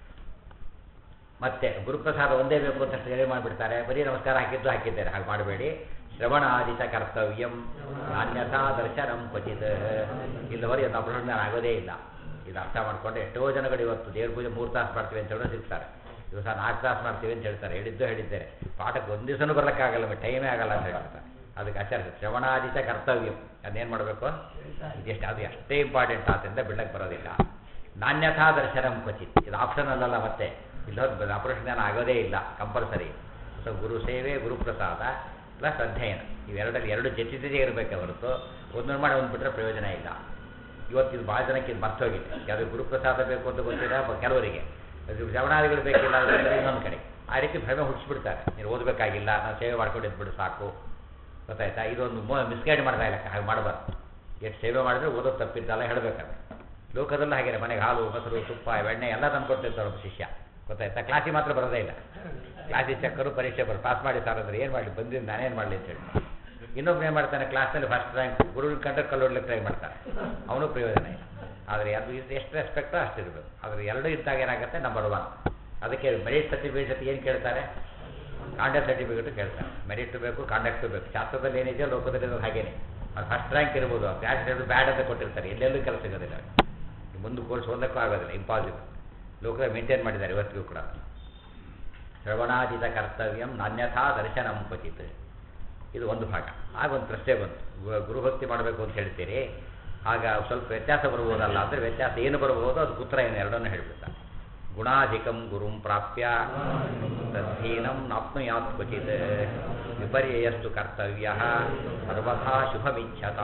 ಮತ್ತೆ ಗುರುಪ್ರಸಾದ ಒಂದೇ ಬೇಕು ಅಂತ ಹೇಳಿ ಮಾಡಿಬಿಡ್ತಾರೆ ಬರೀ ನಮಸ್ಕಾರ ಹಾಕಿದ್ದು ಹಾಕಿದ್ದಾರೆ ಹಾಗೆ ಮಾಡಬೇಡಿ ಶ್ರವಣಾದಿತ ಕರ್ತವ್ಯಂ ನಾಣ್ಯತಾ ದರ್ಶನಂ ಕ್ವಚಿತ್ ಇಲ್ಲವರೆಗೆ ಅದು ಅಪರಾಧ ಆಗೋದೇ ಇಲ್ಲ ಇದು ಅರ್ಥ ಮಾಡ್ಕೊಂಡು ಎಷ್ಟೋ ಜನಗಳು ಇವತ್ತು ದೇವ್ರ ಪೂಜೆ ಮೂರು ತಾಸು ಮಾಡ್ತೀವಿ ಅಂತ ಹೇಳೋ ಸಿಗ್ತಾರೆ ದಿವಸ ನಾಲ್ಕು ತಾಸು ಮಾಡ್ತೀವಿ ಅಂತ ಹೇಳ್ತಾರೆ ಹೇಳಿದ್ದು ಹೇಳಿದ್ದೇನೆ ಪಾಠಕ್ಕೆ ಒಂದು ದಿವಸನೂ ಬರೋಕ್ಕಾಗಲ್ಲ ಟೈಮೇ ಆಗಲ್ಲ ಅಂತ ಹೇಳ್ತಾರೆ ಅದಕ್ಕೆ ಆಚಾರ ಶ್ರವಣಾದಿತ ಕರ್ತವ್ಯಂ ಅದೇನು ಮಾಡಬೇಕು ಇದೆಷ್ಟು ಅದು ಎಷ್ಟೇ ಇಂಪಾರ್ಟೆಂಟ್ ಆದ್ದರಿಂದ ಬಿಡಕ್ಕೆ ಬರೋದಿಲ್ಲ ನಾಣ್ಯಥಾ ದರ್ಶನಂ ಕ್ವಚಿತ್ ಇದು ಆಪ್ಷನಲ್ ಅಲ್ಲ ಮತ್ತೆ ಇಲ್ಲೋದು ಅಪರಜ್ಞಾನ ಆಗೋದೇ ಇಲ್ಲ ಕಂಪಲ್ಸರಿ ಸೊ ಗುರು ಸೇವೆ ಗುರುಪ್ರಸಾದ ಪ್ಲಸ್ ಅಧ್ಯಯನ ಇವೆರಡಲ್ಲಿ ಎರಡು ಜೊತೆ ಜೊತೆ ಇರಬೇಕೆ ಹೊರತು ಒಂದೊಂದು ಮಾಡಿ ಒಂದು ಬಿಟ್ಟರೆ ಪ್ರಯೋಜನ ಇಲ್ಲ ಇವತ್ತು ಇದು ಭಾಳ ಜನಕ್ಕೆ ಇದು ಮರ್ತೋಗಿದೆ ಯಾವುದು ಗುರುಪ್ರಸಾದ ಬೇಕು ಅಂತ ಗೊತ್ತಿಲ್ಲ ಬ- ಕೆಲವರಿಗೆ ಅದು ಶ್ರವಣಾದಿಗಳು ಬೇಕಿಲ್ಲ ಅಂದರೆ ಇನ್ನೊಂದು ಕಡೆ ಆ ರೀತಿ ಭ್ರಮೆ ಹುಟ್ಟಿಸ್ಬಿಡ್ತಾರೆ ನೀನು ಓದಬೇಕಾಗಿಲ್ಲ ನಾವು ಸೇವೆ ಮಾಡ್ಕೊಂಡು ಇದ್ಬಿಡು ಸಾಕು ಗೊತ್ತಾಯ್ತಾ ಇದೊಂದು ಮಿಸ್ಗೈಡ್ ಮಾಡ್ತಾ ಇಲ್ಲ ಹಾಗೆ ಮಾಡಬಾರ್ದು ಎಷ್ಟು ಸೇವೆ ಮಾಡಿದ್ರೆ ಓದೋದು ತಪ್ಪಿದ್ದಲ್ಲ ಹೇಳಬೇಕಾದ್ರೆ ಲೋಕದಲ್ಲೂ ಹಾಗೇನೆ ಮನೆಗೆ ಹಾಲು ಮೊಸರು ತುಪ್ಪ ಬೆಣ್ಣೆ ಎಲ್ಲ ತಂದ್ಕೊಡ್ತಿರ್ತಾರೆ ಒಬ್ಬ ಶಿಷ್ಯ ಗೊತ್ತಾಯ್ತಾ ಕ್ಲಾಸಿಗೆ ಮಾತ್ರ ಬರೋದೇ ಇಲ್ಲ ಕ್ಲಾಸಿಗೆ ಚಕ್ಕರು ಪರೀಕ್ಷೆ ಬರ್ ಪಾಸ್ ಮಾಡಿ ಸರ್ ಅಂದ್ರೆ ಏನು ಮಾಡಲಿ ಬಂದಿದ್ದು ನಾನೇನು ಮಾಡಲಿ ಅಂತ ಹೇಳಿ ಇನ್ನೊಬ್ಬ ಏನು ಮಾಡ್ತಾನೆ ಕ್ಲಾಸ್ನಲ್ಲಿ ಫಸ್ಟ್ ರ್ಯಾಂಕ್ ಗುರು ಕಂಡ್ರೆ ಕಲ್ಲೊಡ್ಲಿಕ್ಕೆ ಟ್ರೈ ಮಾಡ್ತಾನೆ ಅವನು ಪ್ರಯೋಜನ ಇಲ್ಲ ಆದರೆ ಅದು ಇದು ಎಷ್ಟು ರೆಸ್ಪೆಕ್ಟೋ ಅಷ್ಟಿರಬೇಕು ಆದರೆ ಎರಡೂ ಇದ್ದಾಗ ಏನಾಗುತ್ತೆ ನಂಬರ್ ಒನ್ ಅದಕ್ಕೆ ಮೆರಿಟ್ ಸರ್ಟಿಫಿಕೇಟ್ ಜೊತೆ ಏನು ಕೇಳ್ತಾರೆ ಕಾಂಡಕ್ಟ್ ಸರ್ಟಿಫಿಕೇಟು ಕೇಳ್ತಾರೆ ಮೆರಿಟ್ ಬೇಕು ಕಾಂಡಕ್ಟು ಬೇಕು ಶಾಸ್ತ್ರದಲ್ಲಿ ಏನಿದೆಯೋ ಲೋಕದಲ್ಲಿ ಇರೋದು ಹಾಗೇನೆ ಅದು ಫಸ್ಟ್ ರ್ಯಾಂಕ್ ಇರ್ಬೋದು ಬ್ಯಾಡ್ ಸರ್ಟಿಫಿಕೇಟ್ ಬ್ಯಾಡ್ ಅಂತ ಕೊಟ್ಟಿರ್ತಾರೆ ಎಲ್ಲೆಲ್ಲೂ ಕೆಲಸ ಸಿಗೋದಿಲ್ಲ ಮುಂದೆ ಕೋರ್ಸ್ ಓದಕ್ಕೂ ಆಗೋದಿಲ್ಲ ಇಂಪಾಸಿಬಲ್ ಲೋಕದಲ್ಲಿ ಮೇಂಟೈನ್ ಮಾಡಿದ್ದಾರೆ ಇವತ್ತಿಗೂ ಕೂಡ ಶ್ರವಣಾದಿತ ಕರ್ತವ್ಯಂ ನಾನ್ಯಥಾ ದರ್ಶನಂ ಕ್ವಚಿತ್ ಇದು ಒಂದು ಭಾಗ ಆಗ ಒಂದು ಪ್ರಶ್ನೆ ಬಂತು ಗು- ಗುರುಭಕ್ತಿ ಮಾಡಬೇಕು ಅಂತ ಹೇಳ್ತೀರಿ ಆಗ ಸ್ವಲ್ಪ ವ್ಯತ್ಯಾಸ ಬರ್ಬೋದಲ್ಲ ಅಂದರೆ ವ್ಯತ್ಯಾಸ ಏನು ಬರ್ಬೋದು ಅದು ಉತ್ತರ ಏನು ಎರಡನ್ನೂ ಹೇಳ್ಬಿಡ್ತಾನೆ ಗುಣಾಧಿಕಂ ಗುರುಂ ಪ್ರಾಪ್ಯ ತದ್ಧೀನಂ ನಾಪ್ನುಯಾತ್ ಕ್ವಚಿತ್ ವಿಪರ್ಯಯಸ್ತು ಕರ್ತವ್ಯ ಸರ್ವಥಾ ಶುಭಮಿಚ್ಛತ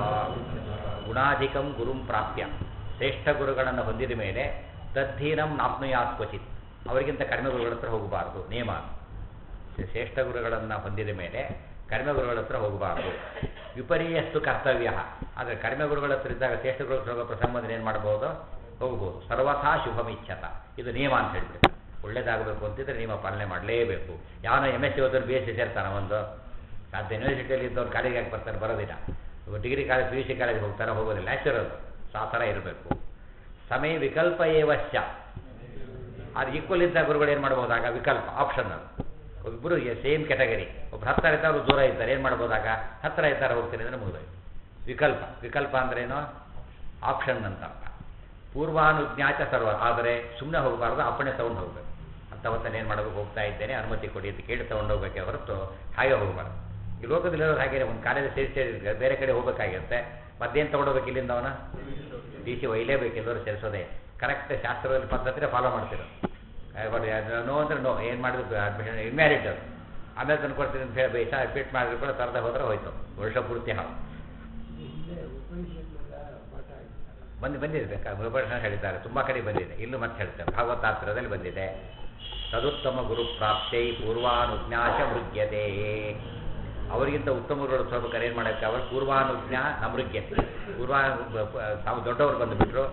ಗುಣಾಧಿಕಂ ಗುರುಂ ಪ್ರಾಪ್ಯ ಶ್ರೇಷ್ಠ ಗುರುಗಳನ್ನು ಹೊಂದಿದ ಮೇಲೆ ತದ್ಧೀನಂ ನಾಪ್ನುಯಾತ್ ಕ್ವಚಿತ್ ಅವರಿಗಿಂತ ಕಡಿಮೆ ಗುರುಗಳ ಹತ್ರ ಹೋಗಬಾರ್ದು ನಿಯಮ ಅದು. ಶ್ರೇಷ್ಠ ಗುರುಗಳನ್ನು ಹೊಂದಿದ ಮೇಲೆ ಕಡಿಮೆ ಗುರುಗಳ ಹತ್ರ ಹೋಗಬಾರ್ದು ವಿಪರ್ಯಸ್ತು ಕರ್ತವ್ಯ ಆದರೆ ಕಡಿಮೆ ಗುರುಗಳ ಹತ್ರ ಇದ್ದಾಗ ಶ್ರೇಷ್ಠ ಗುರುಗಳ ಹತ್ರ ಹೋಗೋ ಪ್ರಸಂಗದಲ್ಲಿ ಏನು ಮಾಡ್ಬೋದು ಹೋಗ್ಬೋದು ಸರ್ವಥಾ ಶುಭಮಿಚ್ಛತ ಇದು ನಿಯಮ ಅಂತ ಹೇಳ್ಬಿಟ್ಟು ಒಳ್ಳೇದಾಗಬೇಕು ಅಂತಿದ್ರೆ ನಿಯಮ ಪಾಲನೆ ಮಾಡಲೇಬೇಕು ಯಾವನೋ ಎಮ್ ಎಸ್ ಸಿ ಓದೋರು ಬಿ ಎಸ್ ಸಿ ಸೇರ್ತಾನೆ ಒಂದು ಸಾಧ್ಯ ಯೂನಿವರ್ಸಿಟಿಯಲ್ಲಿ ಇದ್ದವ್ರು ಕಾಲೇಜಿಗೆ ಯಾಕೆ ಬರ್ತಾರೆ ಬರೋದಿಲ್ಲ degree college P U C ಕಾಲೇಜಿಗೆ ಹೋಗ್ತಾರೆ ಹೋಗೋದಿಲ್ಲ ನ್ಯಾಚುರಲ್ ಸೊ ಆ ಥರ ಇರಬೇಕು ಸಮಯ ವಿಕಲ್ಪ ಏವಶ್ಯ ಅದು ಈಕ್ವಲ್ ಇದ್ದ ಗುರುಗಳು ಏನು ಮಾಡ್ಬೋದಾಗ ವಿಕಲ್ಪ ಆಪ್ಷನಲ್ ಒಬ್ಬರು ಸೇಮ್ ಕ್ಯಾಟಗರಿ ಒಬ್ರು ಹತ್ತಿರ ಇರ್ತಾರೆ ಅವ್ರು ದೂರ ಇರ್ತಾರೆ ಏನು ಮಾಡ್ಬೋದಾಗ ಹತ್ತಿರ ಇರ್ತಾರೆ ಹೋಗ್ತೀನಿ ಅಂದರೆ ಮುಗಿದೋಯ್ತು ವಿಕಲ್ಪ ವಿಕಲ್ಪ ಅಂದ್ರೇನು ಆಪ್ಷನ್ ಅಂತ ಅರ್ಥ ಪೂರ್ವಾನುಜ್ಞಾಚ ಸರ್ವ ಆದರೆ ಸುಮ್ಮನೆ ಹೋಗಬಾರ್ದು ಅಪ್ಪಣೆ ತಗೊಂಡು ಹೋಗಬೇಕು ಅಂಥವತ್ತಲ್ಲಿ ಏನು ಮಾಡಬೇಕು ಹೋಗ್ತಾ ಇದ್ದೇನೆ ಅನುಮತಿ ಕೊಡಿ ಅಂತ ಕೇಳಿ ತಗೊಂಡು ಹೋಗ್ಬೇಕೆ ಹೊರತು ಹಾಗೆ ಹೋಗಬಾರ್ದು ಈ ಲೋಕದಲ್ಲಿರೋದು ಹಾಗೆ ಒಂದು ಕಾಲೇಜ್ ಸೇರಿ ಸೇರಿ ಬೇರೆ ಕಡೆ ಹೋಗಬೇಕಾಗಿರುತ್ತೆ ಮತ್ತೇನು ತಗೊಂಡೋಗ್ಬೇಕು ಇಲ್ಲಿಂದ ಅವನ ಡಿ ಸಿ ಒಯ್ಯಲೇಬೇಕು ಎಲ್ಲರೂ ಸೇರಿಸೋದೇ ಕರೆಕ್ಟ್ ಶಾಸ್ತ್ರದಲ್ಲಿ ಪದ್ಧತಿನೇ ಫಾಲೋ ಮಾಡ್ತಿರೋ ನೋ ಅಂದ್ರೆ ನೋ ಏನು ಮಾಡಿದ್ರು ಅಡ್ಮಿಷನ್ ಇನ್ಮ್ಯಾರಿಡ್ ಅದು ಆಮೇಲೆ ತಂದು ಕೊಡ್ತೀನಿ ಅಂತ ಹೇಳಿ ಬೈಸ ರಿಪೀಟ್ ಮಾಡಿದ್ರು ಕೂಡ ತರದೆ ಹೋದ್ರೆ ಹೋಯ್ತು ವರ್ಷ ಪೂರ್ತಿ ಹಾಳು ಹಿಂದೆ ಉಪನಿಷತ್ನೆಲ್ಲ ಪಾಠ ಆಗಿತ್ತಲ್ಲ ಬಂದು ಬಂದಿದೆ ಬೇಕಾ ಗುರುಪರ್ಶನ ಹೇಳಿದ್ದಾರೆ ತುಂಬ ಕಡೆ ಬಂದಿದೆ ಇಲ್ಲೂ ಮತ್ತೆ ಹೇಳ್ತಾರೆ ಭಾಗವತಾಸ್ತ್ರದಲ್ಲಿ ಬಂದಿದೆ ತದುತ್ತಮ ಗುರು ಪ್ರಾಪ್ತೈ ಪೂರ್ವಾನುಜ್ಞಾಚ ಮೃಗ್ಯತೆ ಅವರಿಗಿಂತ ಉತ್ತಮ ಗುರುಗಳು ಸ್ವಲ್ಪ ಏನು ಮಾಡೋಕ್ಕೆ ಅವರು ಪೂರ್ವಾನುಜ್ಞಾ ನಮೃಗ್ಯತೆ ಪೂರ್ವ ತಾವು ದೊಡ್ಡವರು ಬಂದುಬಿಟ್ರು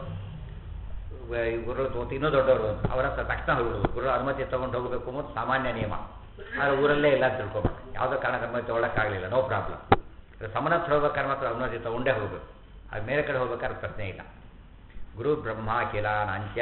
ಗುರುಗಳು ತೋತು ಇನ್ನೂ ದೊಡ್ಡವರು ಬಂದ್ರು ಅವರ ಹತ್ರ ತಕ್ಷಣ ಹೋಗ್ಬಿಡುದು ಗುರು ಅನುಮತಿ ತೊಗೊಂಡು ಹೋಗಬೇಕು ಅನ್ನೋದು ಸಾಮಾನ್ಯ ನಿಯಮ ಆದರೆ ಊರಲ್ಲೇ ಇಲ್ಲ ಅಂತ ತಿಳ್ಕೊಬೇಕು ಯಾವುದೋ ಕಾರಣಕ್ಕೆ ಅನುಮತಿ ತೊಗೊಳಕ್ಕಾಗಲಿಲ್ಲ ನೋ ಪ್ರಾಬ್ಲಮ್ ಸಮನ ಹತ್ರ ಹೋಗ್ಬೇಕಾದ್ರೆ ಮಾತ್ರ ಅನುಮತಿ ತೊಗೊಂಡೇ ಹೋಗಬೇಕು ಅದು ಬೇರೆ ಕಡೆ ಹೋಗ್ಬೇಕಾದ್ರೆ ಪ್ರಶ್ನೆ ಇಲ್ಲ ಗುರು ಬ್ರಹ್ಮ ಕಿಲಾನಾಂಚ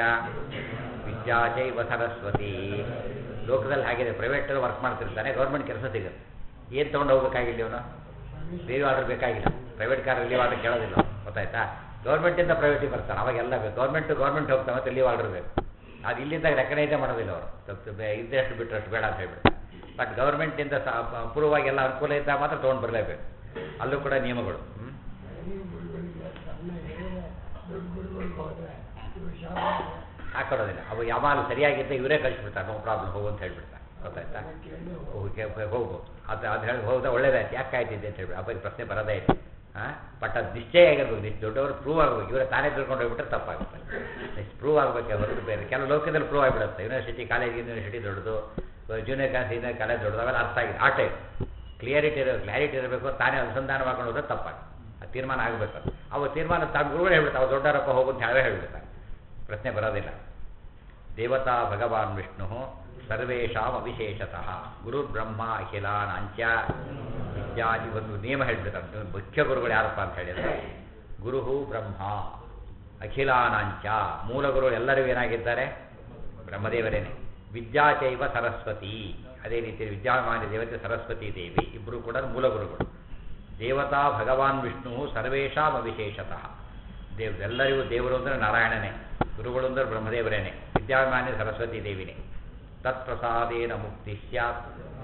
ವಿದ್ಯಾ ಚೈವ ಸರಸ್ವತಿ ಲೋಕದಲ್ಲಿ ಹಾಗಿದೆ ಪ್ರೈವೇಟಲ್ಲಿ ವರ್ಕ್ ಮಾಡ್ತಿರ್ತಾನೆ ಗೌರ್ಮೆಂಟ್ ಕೆಲಸ ಸಿಗುತ್ತೆ ಏನು ತೊಗೊಂಡು ಹೋಗ್ಬೇಕಾಗಿಲ್ಲ ಇವನು ಲೀವ್ ಆರ್ಡರ್ ಬೇಕಾಗಿಲ್ಲ ಪ್ರೈವೇಟ್ ಕಾರ್ ಲೀವ್ ಆರ್ಡರ್ ಕೇಳೋದಿಲ್ಲ ಅವ್ನು. ಗೊತ್ತಾಯ್ತಾ ಗೌರ್ಮೆಂಟಿಂದ ಪ್ರೈವೇಟಿಗೆ ಬರ್ತಾನೆ ಅವಾಗೆಲ್ಲ ಬೇಕು ಗೌರ್ಮೆಂಟ್ ಗೌರ್ಮೆಂಟ್ ಹೋಗ್ತಾನೆ ಮತ್ತೆ ಲೀವ್ ಆರ್ಡರ್ ಬೇಕು ಅದು ಇಲ್ಲಿಂದ ರೆಕಗ್ನೈಸೇ ಮಾಡೋದಿಲ್ಲ ಅವರು ಸ್ವಲ್ಪ ಬೆ- ಇದ್ದಷ್ಟು ಬಿಟ್ಟರಷ್ಟು ಬೇಡ ಅಂತ ಹೇಳ್ಬಿಟ್ಟು ಬಟ್ ಗೌರ್ಮೆಂಟಿಂದ ಅಪೂರ್ವವಾಗಿ ಎಲ್ಲ ಅನುಕೂಲ ಇದ್ದಾಗ ಮಾತ್ರ ತೊಗೊಂಡು ಬರಲೇಬೇಕು ಅಲ್ಲೂ ಕೂಡ ನಿಯಮಗಳು ಹ್ಮ್? ಈ ಗುರುಗಳಿಗೆ ಸಣ್ಣ ಏನೇ ದೊಡ್ಡ ಗುರುಗಳಿಗೆ ಹೋದ್ರೆ ಇವರು ಶಾಪ ಹಾಕೊಡೋದಿಲ್ಲ ಅವು ಯಾವಾಗ ಸರಿಯಾಗಿದ್ದ ಇವರೇ ಕಳಿಸ್ಬಿಡ್ತಾರೆ ನೋ ಪ್ರಾಬ್ಲಮ್ ಹೋಗು ಅಂತ ಹೇಳ್ಬಿಡ್ತಾರೆ ಗೊತ್ತಾಯ್ತಾ ಕೇಳಿ ಹೋಗಿ ಹೋಗು ಅದು ಅದು ಹೇಳಿ ಹೋದ ಒಳ್ಳೇದಾಯ್ತು ಯಾಕೆ ಕಾಯ್ತಿದ್ದೆ ಅಂತ ಹೇಳ್ಬಿಟ್ಟು ಅಬ್ಬರಿಗೆ ಪ್ರಶ್ನೆ ಬರೋದೇ ಇಲ್ಲ ಹಾಂ ಬಟ್ ಅದು ನಿಶ್ಚಯ ಆಗಿರ್ಬೇಕು ನಿಶ್ಚಯ ದೊಡ್ಡವರು ಪ್ರೂವ್ ಆಗಬೇಕು ಇವರ ತಾನೇ ತಿಳ್ಕೊಂಡು ಹೋಗ್ಬಿಟ್ರೆ ತಪ್ಪಾಗುತ್ತೆ ಪ್ರೂವ್ ಆಗಬೇಕೆ ಹೊರತು ಬೇರೆ ಕೆಲವು ಲೋಕದಲ್ಲಿ ಪ್ರೂವ್ ಆಗಿಬಿಡುತ್ತೆ ಯೂನಿವರ್ಸಿಟಿ ಕಾಲೇಜ್ ಯೂನಿವರ್ಸಿಟಿ ದೊಡ್ಡದು ಜೂನಿಯರ್ ಕಾಲೇಜ್ ಸೀನಿಯರ್ ಕಾಲೇಜ್ ದೊಡ್ಡದು ಅವೆಲ್ಲ ಅರ್ಥ ಆಗಿದೆ ಆ ಟೈಪ್ ಕ್ಲಿಯರಿಟಿ ಇರೋ ಕ್ಲಾರಿಟಿ ಇರಬೇಕು ತಾನೇ ಅನುಸಂಧಾನ ಮಾಡ್ಕೊಂಡು ಹೋದ್ರೆ ತಪ್ಪಾಗುತ್ತೆ ಆ ತೀರ್ಮಾನ ಆಗಬೇಕು ಅದು ಅವು ತೀರ್ಮಾನ ತಾವು ಗುರುಗಳು ಹೇಳ್ಬಿಡ್ತಾರೆ ಅವು ದೊಡ್ಡವರಪ್ಪ ಹೋಗು ಅಂತ ಹೇಳೇ ಹೇಳ್ಬಿಡ್ತಾರೆ ಪ್ರಶ್ನೆ ಬರೋದಿಲ್ಲ ದೇವತಾ ಭಗವಾನ್ ವಿಷ್ಣು ಸರ್ವೇಷಾಂ ಅವಿಶೇಷತಃ ಗುರು ಬ್ರಹ್ಮ ಅಖಿಲಾನಾಂಚ ವಿದ್ಯಾದಿ ಒಂದು ನಿಯಮ ಹೇಳ್ಬಿಡ್ತಾರೆ ಮುಖ್ಯ ಗುರುಗಳು ಯಾರಪ್ಪ ಅಂತ ಹೇಳಿದ್ರೆ ಗುರು ಬ್ರಹ್ಮ ಅಖಿಲಾನಾಂಚ ಮೂಲ ಗುರು ಎಲ್ಲರಿಗೂ ಏನಾಗಿದ್ದಾರೆ ಬ್ರಹ್ಮದೇವರೇನೆ ವಿದ್ಯಾಚೈವ ಸರಸ್ವತಿ ಅದೇ ರೀತಿ ವಿದ್ಯಾಮಾನ್ಯ ದೇವತೆ ಸರಸ್ವತಿ ದೇವಿ ಇಬ್ಬರು ಕೂಡ ಮೂಲ ಗುರುಗಳು ದೇವತಾ ಭಗವಾನ್ ವಿಷ್ಣು ಸರ್ವೇಷಾಂ ಅವಿಶೇಷತಃ ದೇವ್ ಎಲ್ಲರಿಗೂ ದೇವರು ಅಂದರೆ ನಾರಾಯಣನೇ ಗುರುಗಳು ಅಂದರೆ ಬ್ರಹ್ಮದೇವರೇನೆ ವಿದ್ಯಾಮಾನ್ಯ ಸರಸ್ವತಿ ದೇವಿನೇ ತತ್ಪ್ರಸಾದೇನ ಮುಕ್ತಿ ಸ್ಯಾತ್